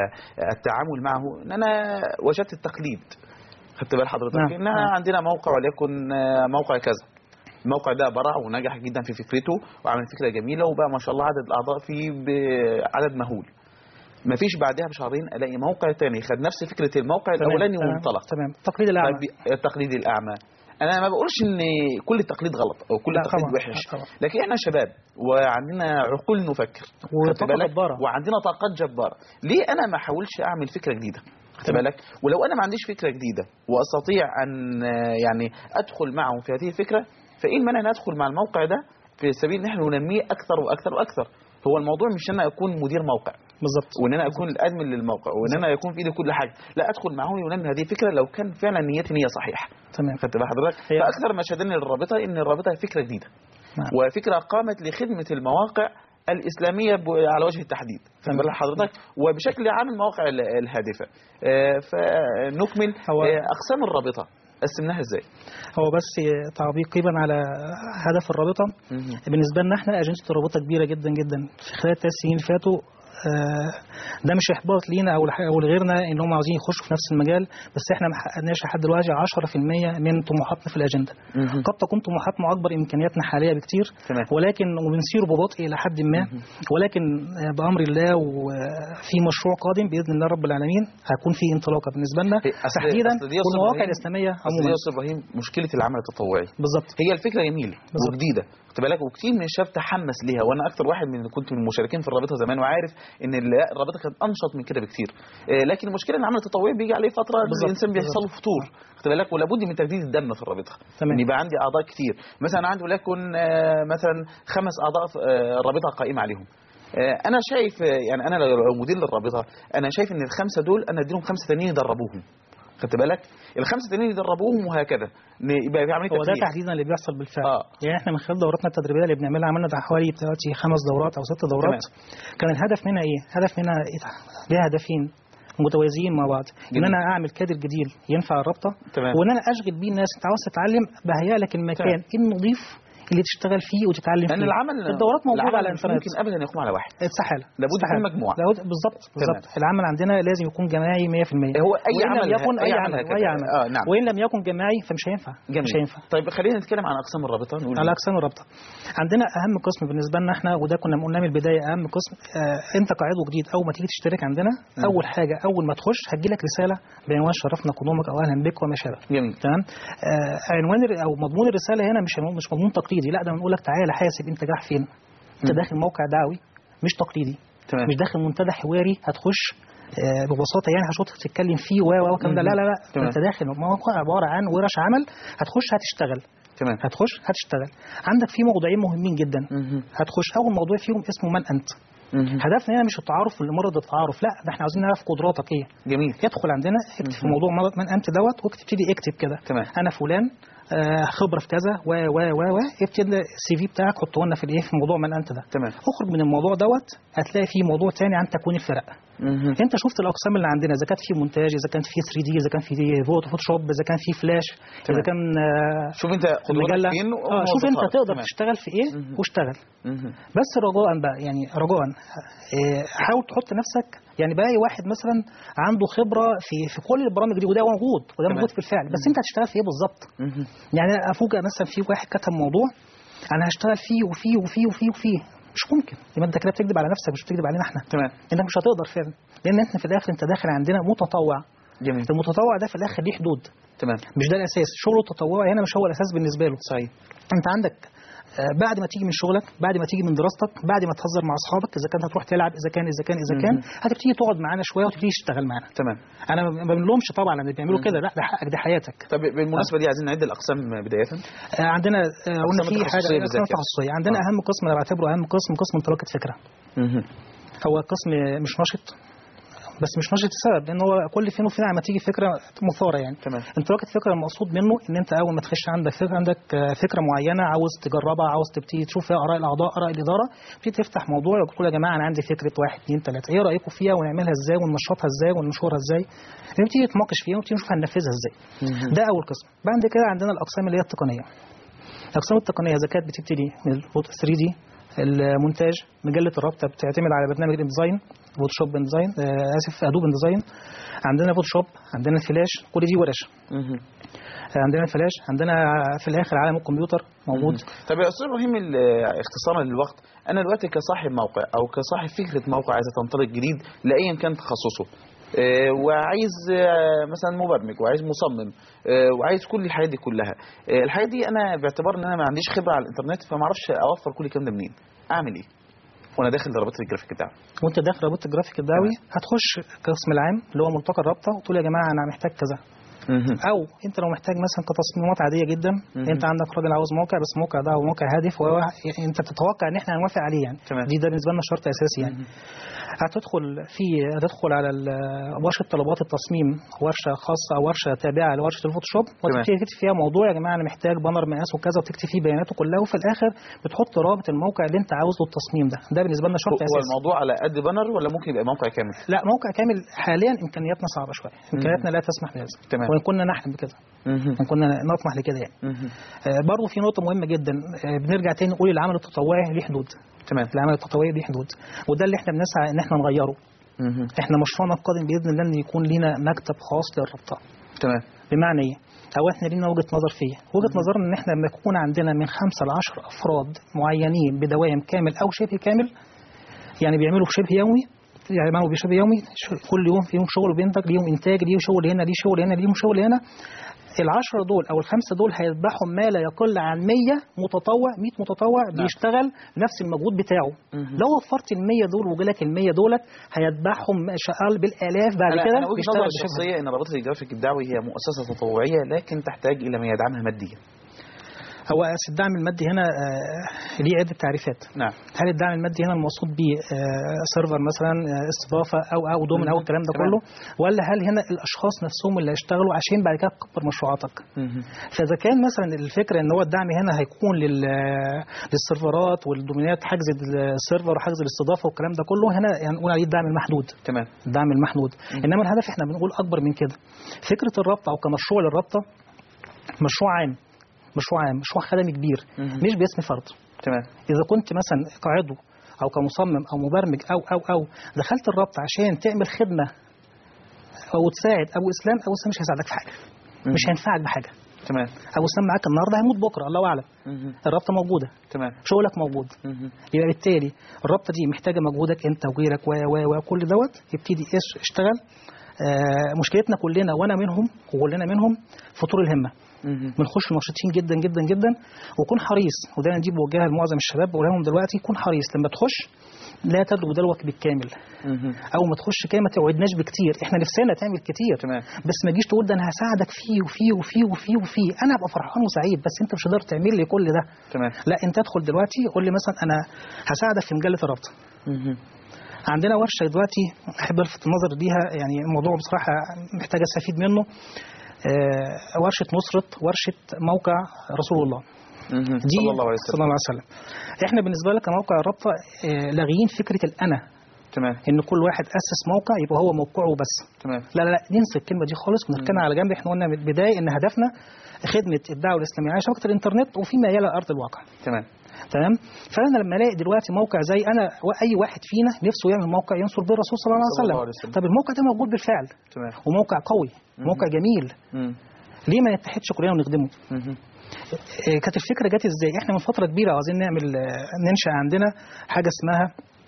والتعامل معه ان انا وجدت التقليد خدت بال حضرتك نعم، ان نعم. عندنا موقع وليكن آه، موقع كذا الموقع ده برع ونجح جدا في فكرته وعمل فكره جميله وبقى ما شاء الله عدد الاعضاء فيه بعدد مهول ما فيش بعدها بشهرين الاقي موقع تاني خد نفس فكره الموقع تمام، الاولاني تمام، وانطلق تمام التقليد الاعمى طيب التقليد الاعمى انا ما بقولش ان كل التقليد غلط او كل لا تقليد طبعاً، وحش لا طبعاً. لكن احنا شباب وعندنا عقول نفكر خدت وطاقة بالك؟ جبارة. وعندنا طاقات جباره ليه انا ما احاولش اعمل فكره جديده خدت بالك ولو انا ما عنديش فكره جديده واستطيع ان آه، يعني ادخل معهم في هذه الفكره فايه المانع ان ادخل مع الموقع ده في سبيل ان احنا ننميه اكثر واكثر واكثر هو الموضوع مش ان انا اكون مدير موقع بالظبط وان انا اكون الادمن للموقع وان انا يكون في ايدي كل حاجه لا ادخل معهم وننمي هذه الفكره لو كان فعلا نيتي نيه صحيحه تمام خدت بال حضرتك هي- فاكثر ما شدني للرابطه ان الرابطه فكره جديده نعم. وفكره قامت لخدمه المواقع الاسلاميه ب- على وجه التحديد خدت تمام. بال حضرتك وبشكل عام المواقع ال- الهادفه آه، فنكمل هو- آه، اقسام الرابطه قسمناها ازاي هو بس تعقيبا على هدف الرابطه بالنسبه لنا احنا اجنده الرابطه كبيره جدا جدا في خلال الثلاث سنين اللي فاتوا آه، ده مش احباط لينا او لح- او لغيرنا ان هم عاوزين يخشوا في نفس المجال بس احنا ما حققناش لحد دلوقتي 10% من طموحاتنا في الاجنده مهم. قد تكون طموحاتنا اكبر امكانياتنا حاليا بكتير تمام. ولكن وبنسير ببطء الى حد ما ولكن آه، بامر الله وفي مشروع قادم باذن الله رب العالمين هيكون في انطلاقه بالنسبه لنا إيه، أصل- تحديدا أصل دي يا أستاذ والمواقع إبراهيم- الاسلاميه أصل دي عموما يا استاذ ابراهيم مشكله العمل التطوعي بالظبط هي الفكره جميله بالظبط. وجديده خد بالك وكتير من الشباب تحمس ليها وانا اكتر واحد من اللي كنت من المشاركين في الرابطه زمان وعارف ان ال- الرابطه كانت انشط من كده بكتير آه، لكن المشكله ان العمل التطوعي بيجي عليه فتره بالظبط. الانسان بيحصل له فتور خد بالك ولابد من تجديد الدم في الرابطه تمام. ان يبقى عندي اعضاء كتير مثلا عندي وليكن آه، مثلا خمس اعضاء في- آه، الرابطه قائمه عليهم آه، انا شايف آه، يعني انا لو مدير للرابطه انا شايف ان الخمسه دول انا اديهم خمسه تانيين يدربوهم خدت بالك الخمسه التانيين يدربوهم وهكذا ن- يبقى في عمليه هو ده تفريغ. تحديدا اللي بيحصل بالفعل آه. يعني احنا من خلال دوراتنا التدريبيه اللي بنعملها عملنا ده حوالي دلوقتي خمس دورات او ست دورات كان الهدف منها ايه؟ هدف منها إيه؟ ليها هدفين متوازيين مع بعض ان جميل. انا اعمل كادر جديد ينفع الرابطه تمام. وان انا اشغل بيه الناس انت عاوز تتعلم بهيئ لك المكان النظيف اللي تشتغل فيه وتتعلم لان فيه العمل الدورات موجوده العمل على مش الانترنت ممكن ابدا يقوم على واحد استحاله لابد يكون استحالة. مجموعة. لابد بالظبط بالظبط العمل عندنا لازم يكون جماعي 100% هو أي وإن لم عمل- يكن أي اي عمل عمل هكذا. اي عمل آه، نعم. وان لم يكن جماعي فمش هينفع جميل مش هينفع طيب خلينا نتكلم عن اقسام الرابطه نقول على اقسام الرابطه عندنا اهم قسم بالنسبه لنا احنا وده كنا قلنا من البدايه اهم قسم آه انت كعضو جديد اول ما تيجي تشترك عندنا اول حاجه اول ما تخش هتجي لك رساله بعنوان شرفنا قدومك او اهلا بك وما شابه جميل تمام آه عنوان الر- او مضمون الرساله هنا مش مش مضمون تقليدي لا ده بنقول لك تعالى حاسب انت رايح فين انت داخل موقع دعوي مش تقليدي تمام مش داخل منتدى حواري هتخش آه، ببساطه يعني هتشوط تتكلم فيه و و والكلام ده لا لا لا تمام. انت داخل موقع عباره عن ورش عمل هتخش هتشتغل تمام هتخش هتشتغل عندك في موضوعين مهمين جدا مهم. هتخش اول موضوع فيهم اسمه من انت مهم. هدفنا هنا مش التعارف لمرض التعارف لا ده احنا عاوزين نعرف قدراتك ايه جميل ادخل عندنا اكتب في موضوع مرض من انت دوت واكتب ابتدي اكتب كده تمام. انا فلان آه، خبره في كذا و و و و ابتدي السي في بتاعك حطه لنا في الايه في موضوع من انت ده تمام اخرج من الموضوع دوت هتلاقي فيه موضوع تاني عن تكوين الفرق مهم. انت شفت الاقسام اللي عندنا اذا كانت في مونتاج اذا كان في 3 دي اذا كان في فوتوشوب اذا كان في فلاش اذا تمام. كان آه، شوف انت قدراتك المجله فين اه شوف انت ومواصفاتك. تقدر تمام. تشتغل في ايه مهم. واشتغل مهم. بس رجاء بقى يعني رجاء آه، حاول تحط نفسك يعني بقى واحد مثلا عنده خبره في في كل البرامج دي وده موجود وده تمام. موجود في الفعل بس انت هتشتغل في ايه بالظبط مهم. يعني افوجئ مثلا في واحد كتب موضوع انا هشتغل فيه وفيه وفيه وفيه وفيه مش ممكن يبقى انت كده بتكذب على نفسك مش بتكذب علينا احنا تمام انك مش هتقدر فعلا لان احنا في الاخر انت داخل عندنا متطوع جميل المتطوع ده في الاخر ليه حدود تمام مش ده الاساس شغله التطوعي هنا مش هو الاساس بالنسبه له صحيح انت عندك آه، بعد ما تيجي من شغلك بعد ما تيجي من دراستك بعد ما تهزر مع اصحابك اذا كان هتروح تلعب اذا كان اذا كان اذا كان هتبتدي تقعد معانا شويه وتبتدي تشتغل معانا تمام انا ما ما بنلومش طبعا لما بيعملوا كده لا ده حقك دي حياتك طب بالمناسبه دي عايزين نعد الاقسام بدايه آه، عندنا آه، قلنا أقسام في حاجه التخصصية بالذات أقسام يعني. تخصصيه عندنا آه. اهم قسم انا بعتبره اهم قسم قسم انطلاقه فكره مهم. هو قسم مش نشط بس مش نشط السبب لان هو كل فين وفين لما تيجي فكره مثاره يعني تمام انطلاقه فكره المقصود منه ان انت اول ما تخش عندك فكره عندك آه، فكره معينه عاوز تجربها عاوز تبتدي تشوف فيها اراء الاعضاء اراء الاداره تبتدي تفتح موضوع وتقول يا جماعه انا عندي فكره واحد اثنين ثلاثه ايه رايكم فيها ونعملها ازاي وننشطها ازاي وننشرها ازاي نبتدي نتناقش فيها ونبتدي نشوف هننفذها ازاي مهم. ده اول قسم بعد كده عندنا الاقسام اللي هي التقنيه الاقسام التقنيه اذا كانت بتبتدي من 3 دي المونتاج مجله الرابطه بتعتمد على برنامج الديزاين فوتوشوب ديزاين آه اسف ادوب ديزاين عندنا فوتوشوب عندنا الفلاش كل دي ورش مهم. آه عندنا الفلاش عندنا في الاخر عالم الكمبيوتر موجود طب يا استاذ ابراهيم ال- اختصارا للوقت انا دلوقتي كصاحب موقع او كصاحب فكره موقع عايز تنطلق جديد لايا كان تخصصه آه، وعايز آه، مثلا مبرمج وعايز مصمم آه، وعايز كل الحاجات دي كلها آه، الحاجات دي انا باعتبار ان انا ما عنديش خبره على الانترنت فما اعرفش اوفر كل الكلام ده منين اعمل ايه وانا داخل رابطه الجرافيك بتاعي وانت داخل رابطه الجرافيك الدعوي هتخش القسم العام اللي هو ملتقى الرابطه وتقول يا جماعه انا محتاج كذا او انت لو محتاج مثلا كتصميمات عاديه جدا مهم. انت عندك راجل عاوز موقع بس الموقع ده هو موقع هادف وهو يعني انت بتتوقع ان احنا هنوافق عليه يعني تمام. دي ده بالنسبه لنا شرط اساسي يعني هتدخل في هتدخل على ال- ورشه طلبات التصميم ورشه خاصه او ورشه تابعه لورشه الفوتوشوب وتبتدي تكتب فيها موضوع يا جماعه انا محتاج بانر مقاس وكذا وتكتب فيه بياناته كلها وفي الاخر بتحط رابط الموقع اللي انت عاوزه التصميم ده ده بالنسبه لنا شرط هو اساسي الموضوع على قد بانر ولا ممكن يبقى موقع كامل لا موقع كامل حاليا امكانياتنا صعبه شويه امكانياتنا لا تسمح بهذا تمام. وان كنا نحلم بكده وان كنا نطمح لكده يعني مهم. آه، برضه في نقطه مهمه جدا آه، بنرجع تاني نقول العمل التطوعي ليه حدود تمام العمل التطوعي ليه حدود وده اللي احنا بنسعى ان احنا نغيره مهم. احنا مشروعنا القادم باذن الله ان يكون لينا مكتب خاص للرابطه تمام بمعنى ايه او احنا لينا وجهه نظر فيه وجهه نظرنا ان احنا لما يكون عندنا من خمسة ل 10 افراد معينين بدوام كامل او شبه كامل يعني بيعملوا بشبه يومي يعملوا بشبه يومي ش- كل يوم فيهم شغل بينتج ليهم انتاج ليهم شغل هنا ليه شغل هنا ليهم شغل هنا العشرة دول أو الخمسة دول هيذبحوا ما لا يقل عن 100 متطوع 100 متطوع بيشتغل نفس المجهود بتاعه مهم. لو وفرت ال 100 دول وجالك ال 100 دولت هيذبحهم شغال بالآلاف بعد انا كده انا وجهه بيشتغل نظري بشبه الشخصيه ان رابطه الجرافيك الدعوي هي مؤسسه تطوعيه لكن تحتاج الى من يدعمها ماديا هو الدعم المادي هنا آه، ليه عدة تعريفات نعم هل الدعم المادي هنا المقصود به آه، سيرفر مثلا آه، استضافه او او دومين او الكلام ده تمام. كله ولا هل هنا الاشخاص نفسهم اللي هيشتغلوا عشان بعد كده تكبر مشروعاتك مهم. فاذا كان مثلا الفكره ان هو الدعم هنا هيكون لل للسيرفرات والدومينات حجز السيرفر وحجز الاستضافه والكلام ده كله هنا يعني نقول عليه الدعم المحدود تمام الدعم المحدود انما الهدف احنا بنقول اكبر من كده فكره الرابطه او كمشروع للرابطه مشروع عام مشروع عام مشروع خدمي كبير مهم. مش باسم فرد تمام اذا كنت مثلا كعضو او كمصمم او مبرمج او او او دخلت الرابطه عشان تعمل خدمه او تساعد ابو اسلام ابو اسلام مش هيساعدك في حاجه مش هينفعك بحاجه تمام ابو اسلام معاك النهارده هيموت بكره الله اعلم مهم. الرابطه موجوده تمام شغلك موجود مهم. يبقى بالتالي الرابطه دي محتاجه مجهودك انت وغيرك و و وكل دوت يبتدي ايش اشتغل آه مشكلتنا كلنا وانا منهم وكلنا منهم فطور الهمه مهم. بنخش نشيطين جدا جدا جدا وكون حريص وده انا دي بوجهها لمعظم الشباب بقولها لهم دلوقتي كون حريص لما تخش لا تدلو دلوك بالكامل مهم. او ما تخش كده ما توعدناش بكتير احنا نفسنا تعمل كتير تمام بس ما تجيش تقول ده انا هساعدك فيه وفيه وفيه وفيه وفيه انا ابقى فرحان وسعيد بس انت مش هتقدر تعمل لي كل ده تمام لا انت ادخل دلوقتي قول لي مثلا انا هساعدك في مجله الرابطه مهم. عندنا ورشه دلوقتي احب الفت النظر ليها يعني الموضوع بصراحه محتاج استفيد منه آه، ورشه نصره ورشه موقع رسول الله مهم. دي صلى الله عليه صلى وسلم الله عليه وسلم احنا بالنسبه لنا كموقع الرابطه آه، لاغيين فكره الانا تمام ان كل واحد اسس موقع يبقى هو موقعه بس تمام لا لا لا ننسى الكلمه دي خالص ونركنها على جنب احنا قلنا من البدايه ان هدفنا خدمه الدعوه الاسلاميه على شبكه الانترنت وفيما يلي ارض الواقع تمام تمام فانا لما الاقي دلوقتي موقع زي انا واي واحد فينا نفسه يعمل موقع ينصر به الرسول صلى الله عليه صلى الله وسلم عليه وسلم. طب الموقع ده موجود بالفعل تمام وموقع قوي موقع جميل مم. ليه ما نتحدش كلنا ونخدمه مهم. إيه، كانت الفكره جت ازاي احنا من فتره كبيره عاوزين نعمل آه، ننشا عندنا حاجه اسمها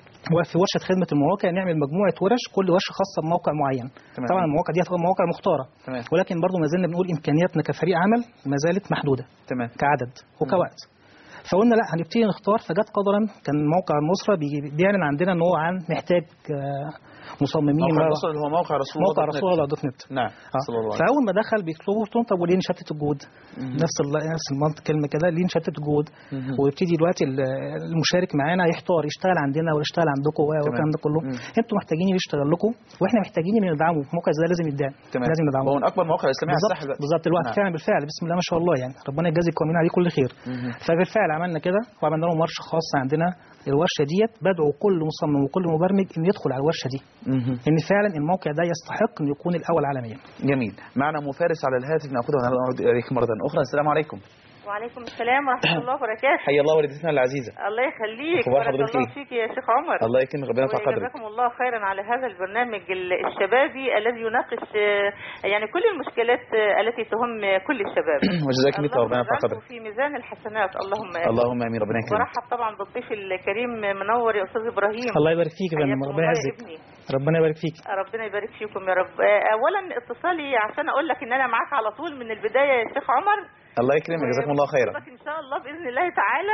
في ورشه خدمه المواقع نعمل مجموعه ورش كل ورشه خاصه بموقع معين تمام. طبعا المواقع دي هتبقى مواقع مختاره تمام ولكن برضو ما زلنا بنقول امكانياتنا كفريق عمل ما زالت محدوده تمام كعدد وكوقت فقلنا لا هنبتدي نختار فجت قدرا كان موقع النصره بي- بيعلن عندنا ان هو عن محتاج آه، مصممين موقع و- النصر اللي هو موقع رسول الله موقع دوت نت. رسول الله دوت نت نعم آه. صلى الله عليه فاول ما دخل بيطلبوا قلت لهم طب وليه نشتت الجهود نفس ال- نفس المنطق كلمه كده ليه نشتت الجهود مهم. ويبتدي دلوقتي ال- المشارك معانا يحتار يشتغل عندنا ولا يشتغل عندكم و- والكلام ده كله مم. انتوا محتاجين اللي يشتغل لكم واحنا محتاجين اللي ندعمه موقع زي ده لازم يدعم تمام لازم ندعمه هو من اكبر المواقع الاسلاميه على بالظبط الساحل دلوقتي. بالظبط الوقت نعم. فعلا بالفعل بسم الله ما شاء الله يعني ربنا يجازي القائمين عليه كل خير مهم. فبالفعل عملنا كده وعملنا لهم ورشه خاصه عندنا الورشه ديت بدعو كل مصمم وكل مبرمج انه يدخل على الورشه دي مهم. ان فعلا الموقع ده يستحق انه يكون الاول عالميا جميل معنا مفارس على الهاتف ناخذه ونعود اليك مره اخرى السلام عليكم وعليكم السلام ورحمة الله وبركاته حي الله والدتنا العزيزه الله يخليك أخبار بارك حضرتك الله إيه؟ فيك يا شيخ عمر الله يكرمك ربنا يرفع قدرك وجزاكم الله خيرا على هذا البرنامج ال- الشبابي الذي يناقش آه، يعني كل المشكلات آه، التي تهم كل الشباب وجزاك الله اللهم ربنا يرفع اجعله قدرك في ميزان الحسنات اللهم آمين. اللهم امين ربنا يكرمك ورحب طبعا بالضيف الكريم منور يا استاذ ابراهيم الله يبارك فيك يا فندم حياكم ربنا الله يا يعزك ابني ربنا يبارك فيك ربنا يبارك فيكم يا رب آه، اولا اتصالي عشان اقول لك ان انا معاك على طول من البدايه يا شيخ عمر الله يكرمك جزاكم الله خيرا وبشكرك ان شاء الله باذن الله تعالى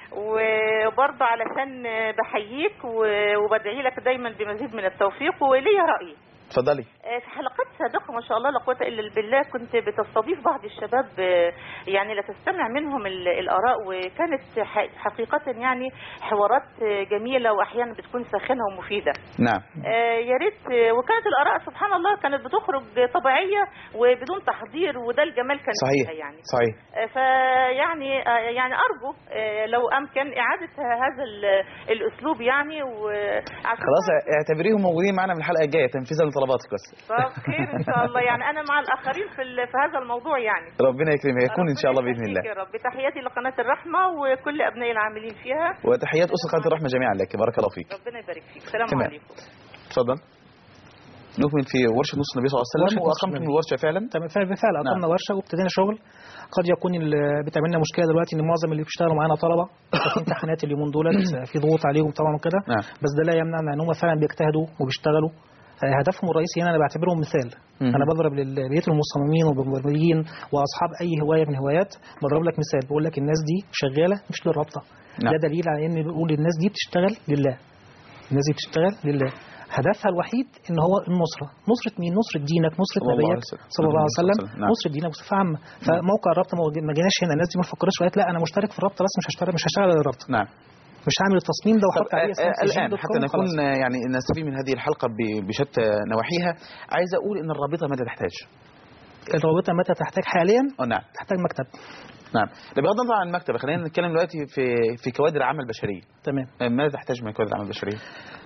وبرضه علشان بحييك و- وبدعي لك دايما بمزيد من التوفيق وليا راي اتفضلي آه، في حلقات سابقه ما شاء الله لا قوه الا بالله كنت بتستضيف بعض الشباب آه، يعني لتستمع منهم ال- الاراء وكانت ح- حقيقه يعني حوارات آه، جميله واحيانا بتكون ساخنه ومفيده نعم آه، يا ريت آه، وكانت الاراء سبحان الله كانت بتخرج طبيعيه وبدون تحضير وده الجمال كان صحيح فيها يعني صحيح آه، فيعني آه، يعني ارجو آه، لو امكن اعاده هذا ال- الاسلوب يعني وعشان خلاص اعتبريهم موجودين معنا في الحلقه الجايه تنفيذا لطلباتك بس طب خير ان شاء الله يعني انا مع الاخرين في ال- في هذا الموضوع يعني ربنا يكرمك يكون ان شاء الله باذن ربنا الله يخليك يا رب تحياتي لقناه الرحمه وكل ابناء العاملين فيها وتحيات اسره قناه الرحمه جميعا لك بارك الله فيك ربنا يبارك فيك السلام تمام. عليكم تفضل نكمل في ورشه نص النبي صلى الله عليه وسلم ورشة نص واقمتم النبي. الورشه فعلا تمام فعلا بالفعل اقمنا ورشه وابتدينا شغل قد يكون ال- بتعملنا مشكله دلوقتي ان معظم اللي بيشتغلوا معانا طلبه في امتحانات اليومين دولت في ضغوط عليهم طبعا وكده نعم. بس ده لا يمنع ان هم فعلا بيجتهدوا وبيشتغلوا آه، هدفهم الرئيسي هنا انا بعتبرهم مثال مم. انا بضرب لبقيه المصممين والمبرمجين واصحاب اي هوايه من الهوايات بضرب لك مثال بقول لك الناس دي شغاله مش للرابطه نعم. ده دليل على ان بقول الناس دي بتشتغل لله الناس دي بتشتغل لله هدفها الوحيد ان هو النصره نصره مين نصره دينك نصره صلى الله نبيك عليه وسلم. صلى الله عليه وسلم نعم. نصره دينك بصفه عامه فموقع الرابطه ما ما جيناش هنا الناس دي ما فكرتش وقالت لا انا مشترك في الرابطه بس مش هشتغل مش هشتغل على الرابطه نعم مش هعمل التصميم ده طب واحط عليه آه، اسم آه، سجين الان دوت حتى كوم نكون وخلاص. آه، يعني نستفيد من هذه الحلقه ب- بشتى نواحيها عايز اقول ان الرابطه ماذا تحتاج؟ الرابطه متى تحتاج حاليا اه نعم تحتاج مكتب نعم ده بغض النظر عن المكتب خلينا نتكلم دلوقتي في في كوادر العمل البشريه تمام آه، ماذا تحتاج من كوادر العمل البشريه؟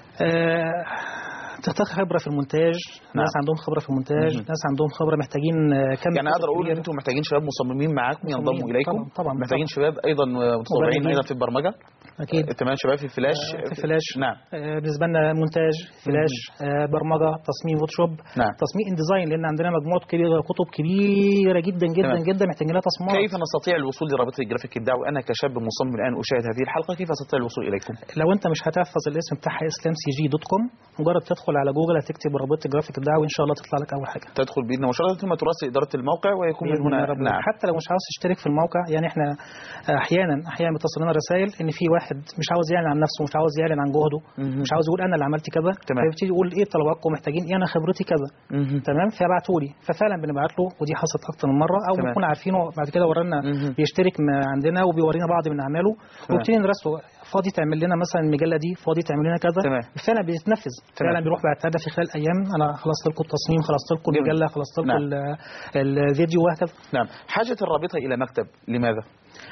آه، تحتاج خبره في المونتاج نعم. ناس عندهم خبره في المونتاج مهم. ناس عندهم خبره محتاجين آه، كم يعني اقدر اقول ان كبير. انتم محتاجين شباب مصممين معاكم ينضموا مصممين. اليكم طبعاً، طبعاً، محتاجين طبعاً. شباب ايضا متطوعين مبرمجين. ايضا في البرمجه اكيد تمام شباب في الفلاش آه، في فلاش نعم آه، بالنسبه لنا مونتاج فلاش آه، برمجه تصميم فوتوشوب نعم تصميم ان ديزاين لان عندنا مجموعه كبيره كتب كبيره جدا جدا تمام. جدا محتاجين لها تصميمات كيف نستطيع الوصول لرابطه الجرافيك الدعوي انا كشاب مصمم الان اشاهد هذه الحلقه كيف استطيع الوصول اليكم؟ لو انت مش هتحفظ الاسم بتاعها اسلام سي جي دوت كوم مجرد تدخل على جوجل هتكتب رابطه جرافيك الدعوي ان شاء الله تطلع لك اول حاجه تدخل باذن مباشره ثم تراسل اداره الموقع ويكون من بإذن الله هنا رب نعم حتى لو مش عاوز تشترك في الموقع يعني احنا احيانا احيانا بتصل لنا رسائل ان في واحد واحد مش عاوز يعلن عن نفسه مش عاوز يعلن عن جهده مهم. مش عاوز يقول انا اللي عملت كذا تمام. فيبتدي يقول ايه طلباتكم محتاجين ايه انا خبرتي كذا مهم. تمام فيبعتوا لي ففعلا بنبعت له ودي حصلت اكتر من مره او تمام. بنكون عارفينه بعد كده ورانا مهم. بيشترك م- عندنا وبيورينا بعض من اعماله وبنبتدي ندرسه فاضي تعمل لنا مثلا المجله دي فاضي تعمل لنا كذا تمام. فعلا بيتنفذ تمام. فعلا بيروح بعد كده في خلال ايام انا خلصت لكم التصميم خلصت لكم جميل. المجله خلصت لكم نعم. ال- الفيديو وهكذا نعم حاجة الرابطة إلى مكتب لماذا؟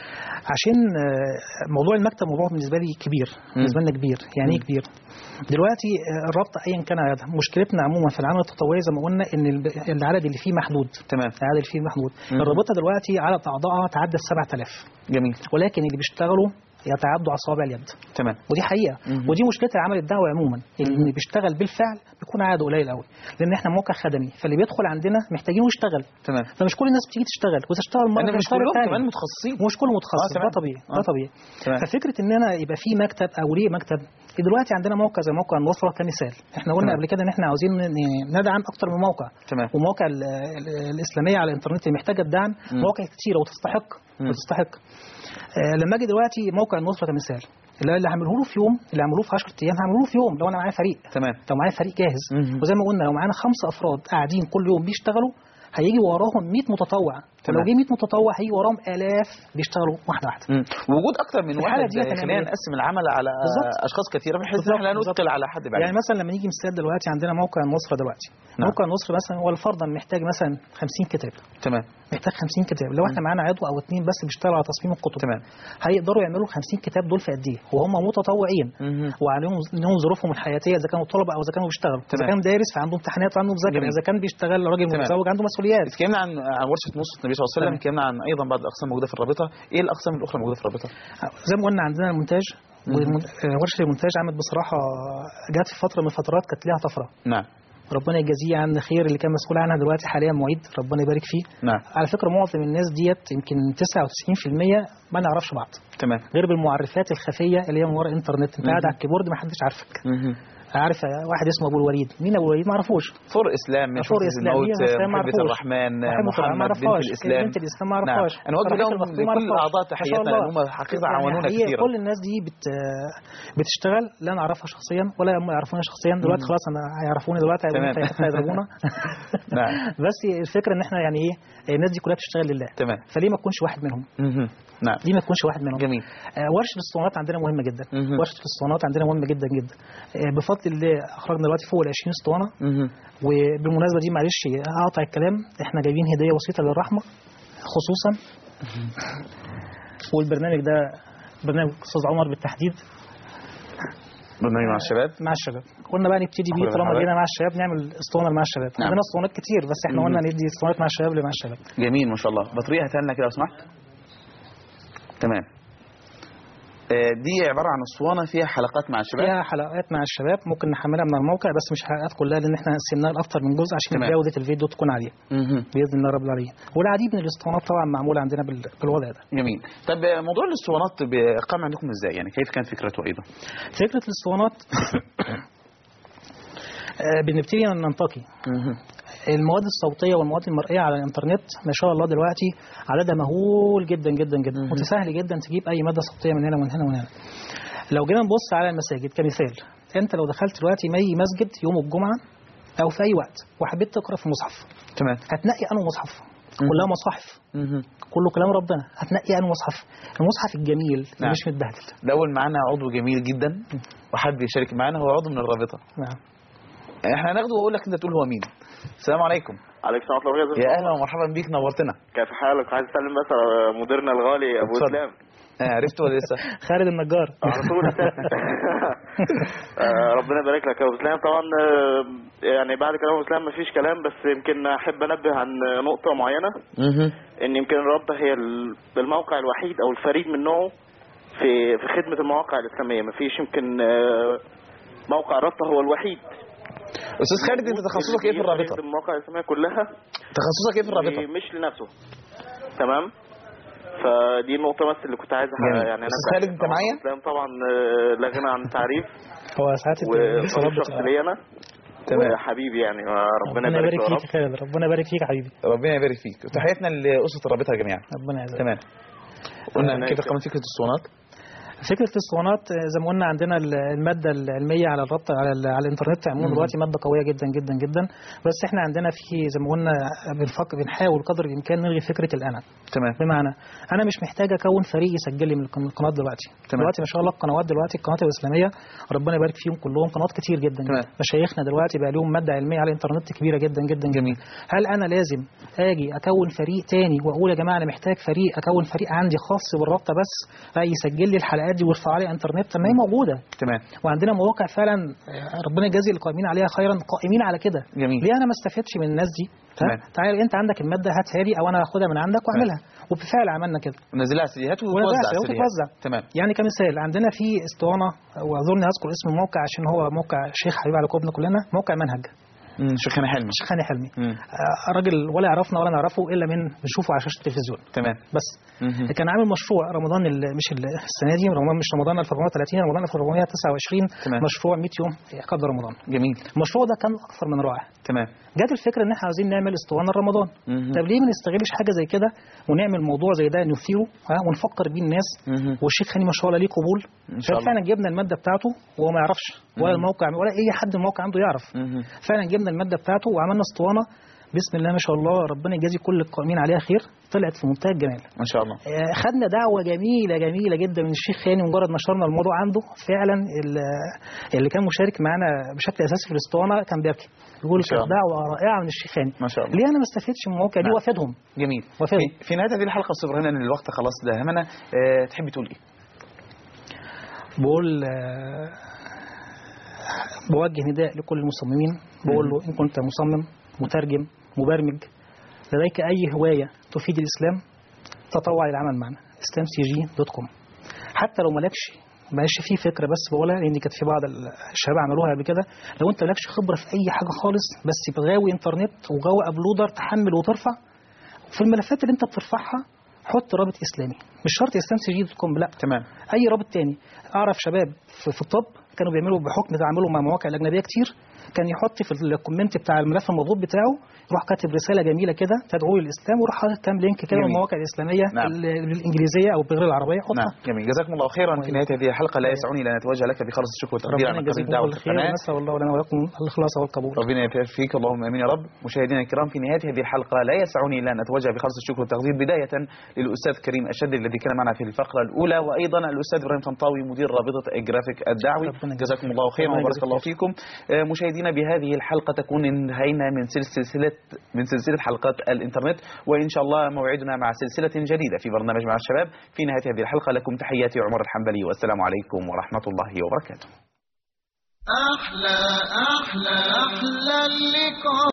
عشان آه، موضوع المكتب موضوع بالنسبه لي كبير بالنسبه لنا كبير يعني ايه كبير دلوقتي آه، الربط ايا كان عددها مشكلتنا عموما في العمل التطوعي زي ما قلنا ان الب- العدد اللي فيه محدود تمام العدد اللي فيه محدود مم. الرابطه دلوقتي عدد اعضائها تعدى ال 7000 جميل ولكن اللي بيشتغلوا يتعدوا اصابع اليد تمام ودي حقيقه مم. ودي مشكله العمل الدعوي عموما اللي بيشتغل بالفعل بيكون عدد قليل قوي لان احنا موقع خدمي فاللي بيدخل عندنا محتاجينه يشتغل تمره فمش كل الناس بتيجي تشتغل وتشتغل مره أنا مش تشتغل كلهم التانية. كمان متخصصين ومش كله متخصص آه، تمام. ده طبيعي آه. ده طبيعي تمام. ففكره ان انا يبقى في مكتب او ليه مكتب دلوقتي عندنا موقع زي موقع النصره كمثال احنا قلنا تمام. قبل كده ان احنا عاوزين ن- ندعم اكتر من موقع تمام ومواقع ال- ال- الاسلاميه على الانترنت اللي محتاجه الدعم مم. مواقع كتيره وتستحق مم. وتستحق آه لما اجي دلوقتي موقع النصره كمثال اللي اللي هعمله له في يوم اللي هعمله له في 10 ايام هعمله له في يوم لو انا معايا فريق تمام لو معايا فريق جاهز مم. وزي ما قلنا لو معانا خمسه افراد قاعدين كل يوم بيشتغلوا هيجي وراهم 100 متطوع تمام. ولو جه 100 متطوع هيجي وراهم الاف بيشتغلوا واحده واحده مم. وجود اكتر من في الحالة واحد دي هتعمل خلينا إيه؟ نقسم العمل على بالظبط. اشخاص كثيره بحيث ان بالظبط، احنا لا بالظبط. نثقل على حد بعيد يعني مثلا لما نيجي مثال دلوقتي عندنا موقع النصره دلوقتي نعم. موقع النصره مثلا هو فرضا محتاج مثلا 50 كتاب تمام محتاج 50 كتاب لو احنا معانا عضو او اثنين بس بيشتغلوا على تصميم الكتب تمام هيقدروا يعملوا 50 كتاب دول في قد ايه وهم متطوعين مهم. وعليهم لهم ظروفهم الحياتيه اذا كانوا طلبه او اذا كانوا بيشتغلوا اذا تمام. كان دارس فعنده امتحانات وعنده مذاكره جميل. اذا كان بيشتغل راجل تمام. متزوج عنده مسؤوليات اتكلمنا عن عن ورشه نص النبي صلى الله عليه وسلم تمام. اتكلمنا عن ايضا بعض الاقسام موجوده في الرابطه ايه الاقسام الاخرى موجوده في الرابطه زي ما قلنا عندنا المونتاج مهم. والمن- آه، ورشه المونتاج عملت بصراحه جت في فتره من الفترات كانت ليها طفره نعم ربنا يجازيه عن خير اللي كان مسؤول عنها دلوقتي حاليا معيد ربنا يبارك فيه نعم على فكره معظم الناس ديت يمكن 99% ما نعرفش بعض تمام غير بالمعرفات الخفيه اللي هي من وراء الانترنت انت قاعد مهم. على الكيبورد ما حدش عارفك مهم. عارف واحد اسمه ابو الوليد مين ابو الوليد ما اعرفوش فور اسلام من فور شرطة إسلام، الموت هي إسلام ما محبة أعرفوش. الرحمن محمد طبعا ما محمد بنت اعرفهاش الاسلام بنت الاسلام ما نعم اعرفهاش انا وجه رحمة لهم المخلوق ما لكل أعرفهاش. اعضاء ما شاء تحياتنا الله. لان هم حقيقه يعني عاونونا حقيقة كثيرا كل الناس دي بت بتشتغل لا نعرفها شخصيا ولا هم يعرفونا شخصيا دلوقتي خلاص انا هيعرفوني دلوقتي تمام. هيبقوا- هيضربونا نعم بس الفكره ان احنا يعني ايه الناس دي كلها بتشتغل لله تمام فليه ما تكونش واحد منهم مهم. نعم ليه ما تكونش واحد منهم جميل آه، ورشه الاسطوانات عندنا مهمه جدا مهم. ورشه الاسطوانات عندنا مهمه جدا جدا آه، بفضل الله اخرجنا دلوقتي فوق ال 20 اسطوانه مهم. وبالمناسبه دي معلش اقطع الكلام احنا جايبين هديه بسيطه للرحمه خصوصا والبرنامج ده برنامج استاذ عمر بالتحديد برنامج مع الشباب مع الشباب قلنا بقى نبتدي بيه أخويا طالما الحبايب. جينا مع الشباب نعمل اسطوانه مع الشباب نعم. عندنا اسطوانات كتير بس احنا قلنا مم. ندي اسطوانات مع الشباب اللي مع الشباب جميل ما شاء الله بطريقه هاتها لنا كده لو سمحت تمام آه، دي عباره عن اسطوانه فيها حلقات مع الشباب فيها حلقات مع الشباب ممكن نحملها من الموقع بس مش حلقات كلها لان احنا قسمناها لاكتر من جزء عشان تمام. جوده الفيديو تكون عاليه مهم. باذن الله رب العالمين والعديد من الاسطوانات طبعا معموله عندنا بال- بالوضع ده جميل طب آه، موضوع الاسطوانات بيقام عندكم ازاي يعني كيف كانت فكرته ايضا فكره الاسطوانات آه، بنبتدي ننتقي مهم. المواد الصوتيه والمواد المرئيه على الانترنت ما شاء الله دلوقتي عددها مهول جدا جدا جدا مهم. متسهل جدا تجيب اي ماده صوتيه من هنا ومن هنا ومن هنا لو جينا نبص على المساجد كمثال انت لو دخلت دلوقتي اي مسجد يوم الجمعه او في اي وقت وحبيت تقرا في مصحف تمام هتنقي انه مصحف مهم. كلها مصاحف مهم. كله كلام ربنا هتنقي انه مصحف المصحف الجميل اللي نعم. مش متبهدل الاول معانا عضو جميل جدا وحد يشارك معانا هو عضو من الرابطه نعم احنا هناخده واقول لك انت تقول هو مين السلام عليكم عليك السلام ورحمة الله وبركاته يا اهلا ومرحبا بيك نورتنا كيف حالك عايز اسلم بس على مديرنا الغالي ابو اتفضل. اسلام آه عرفت ولا لسه خالد النجار على طول آه، ربنا يبارك لك يا ابو اسلام طبعا آه، يعني بعد كلام ابو اسلام مفيش كلام بس يمكن احب انبه عن نقطه معينه مهم. ان يمكن الرابطه هي ال- الموقع الوحيد او الفريد من نوعه في في خدمه المواقع الاسلاميه مفيش يمكن آه، موقع الرابطه هو الوحيد استاذ خالد انت تخصصك ايه في الرابطه يخدم المواقع الاسلاميه كلها تخصصك ايه في الرابطه مش لنفسه تمام فدي النقطة بس اللي كنت عايز أح- جميل. يعني أنا أستاذ خالد، أنت طبعاً معايا؟ الإسلام طبعا آه، لا غنى عن التعريف هو ساعات وصديق الاتصالات شخص بتبقى- لي أنا تمام. وحبيبي يعني آه، ربنا ربنا يبارك يبارك له يا فيك رب يا خالد ربنا يبارك فيك يا حبيبي ربنا يبارك فيك وتحياتنا لاسره الرابطه جميعا ربنا يعزك تمام قلنا ربنا كيف يكرمك. قامت فكره الاسطوانات فكره الاسطوانات آه، زي ما قلنا عندنا ال- الماده العلميه على الربط على, ال- على الانترنت عموما مم. دلوقتي ماده قويه جدا جدا جدا بس احنا عندنا في زي ما قلنا بنفكر بنحاول قدر الامكان نلغي فكره الانا تمام بمعنى انا مش محتاج اكون فريق يسجل لي من القن- القناه دلوقتي تمام. دلوقتي ما شاء الله القنوات دلوقتي القنوات الاسلاميه ربنا يبارك فيهم كلهم قنوات كتير جدا تمام. جدا مشايخنا دلوقتي بقى لهم ماده علميه على الانترنت كبيره جدا جدا جميل. هل انا لازم اجي اكون فريق تاني واقول يا جماعه انا محتاج فريق اكون فريق عندي خاص بالرابطه بس لا يسجل لي الحلقات دي ويرفع لي انترنت طب ما هي موجوده تمام وعندنا مواقع فعلا آه، ربنا يجازي القائمين عليها خيرا قائمين على كده جميل. ليه انا ما استفدش من الناس دي تمام. ها؟ تعال انت عندك الماده هاتها لي او انا هاخدها من عندك واعملها وبالفعل عملنا كده نزلها على السيديهات ونزلها وتوزع على السيديهات السيديهات وتتوزع. تمام يعني كمثال عندنا في اسطوانه واظن اذكر اسم الموقع عشان هو موقع شيخ حبيب على قلوبنا كلنا موقع منهج مم، شيخنا حلمي شيخ هاني حلمي مم. آه، راجل ولا يعرفنا ولا نعرفه الا من بنشوفه على شاشه التلفزيون تمام بس مهم. كان عامل مشروع رمضان ال- مش ال- السنه دي رمضان مش رمضان 1430 رمضان 1429 تمام. مشروع 100 يوم قبل رمضان جميل المشروع ده كان اكثر من رائع تمام جت الفكره ان احنا عاوزين نعمل اسطوانه رمضان مهم. طب ليه ما نستغلش حاجه زي كده ونعمل موضوع زي ده نثيره ها ونفكر بيه الناس مهم. والشيخ هاني ما شاء الله ليه قبول إن شاء الله. فعلا جبنا الماده بتاعته وهو ما يعرفش ولا مم. الموقع ولا اي حد من الموقع عنده يعرف مهم. فعلا جبنا الماده بتاعته وعملنا اسطوانه بسم الله ما شاء الله ربنا يجازي كل القائمين عليها خير طلعت في منتهى الجمال ما شاء الله آه، خدنا دعوة جميلة جميلة جدا من الشيخ هاني مجرد نشرنا الموضوع عنده فعلا ال- اللي كان مشارك معانا بشكل أساسي في الأسطوانة كان بيبكي بيقول ما شاء كانت الله. دعوة رائعة من الشيخ هاني ما شاء الله ليه أنا ما استفدتش من المواقع دي نعم. وافدهم جميل وفاهم. في, في نهايه هذه الحلقه استاذ ابراهيم لان الوقت خلاص داهمنا أه تحبي تقول ايه؟ بقول آه، بوجه نداء لكل المصممين بقول له إن كنت مصمم مترجم مبرمج لديك أي هواية تفيد الإسلام تطوع للعمل معنا islamcg.com حتى لو مالكش مالكش فيه فكره بس بقولها لان كانت في بعض الشباب عملوها قبل كده لو انت مالكش خبره في اي حاجه خالص بس بغاوي انترنت وغاوي ابلودر تحمل وترفع في الملفات اللي انت بترفعها حط رابط اسلامي مش شرط اسلام سي جي دوت كوم لا تمام اي رابط تاني اعرف شباب في, في الطب كانوا بيعملوا بحكم تعاملهم مع المواقع الاجنبيه كتير كان يحط في الكومنت بتاع الملف المضغوط بتاعه يروح كاتب رساله جميله كده تدعو للاسلام ويروح حاطط كام لينك كده من جميل. المواقع الاسلاميه نعم. ال- بالانجليزيه او بالغير العربيه حطها نعم جميل جزاكم الله خيرا في نهايه هذه الحلقه لا يسعني الا ان اتوجه لك بخالص الشكر والتقدير ربنا على قبول يجازيكم دعوه كل خير القناه ونسال الله لنا ولكم الاخلاص والقبول ربنا يبارك فيك اللهم امين يا رب مشاهدينا الكرام في نهايه هذه الحلقه لا يسعني الا ان اتوجه بخالص الشكر والتقدير بدايه للاستاذ كريم الشد الذي كان معنا في الفقره الاولى وايضا الاستاذ ابراهيم طنطاوي مدير رابطه الجرافيك الدعوي ربنا يجزاك جزاكم الله خيرا ربنا وبارك يجزيك الله فيكم آه، مشاهدينا بهذه الحلقه تكون انتهينا من سلسله من سلسله حلقات الانترنت وان شاء الله موعدنا مع سلسله جديده في برنامج مع الشباب في نهايه هذه الحلقه لكم تحياتي عمر الحنبلي والسلام عليكم ورحمه الله وبركاته أحلى أحلى أحلى اللقاء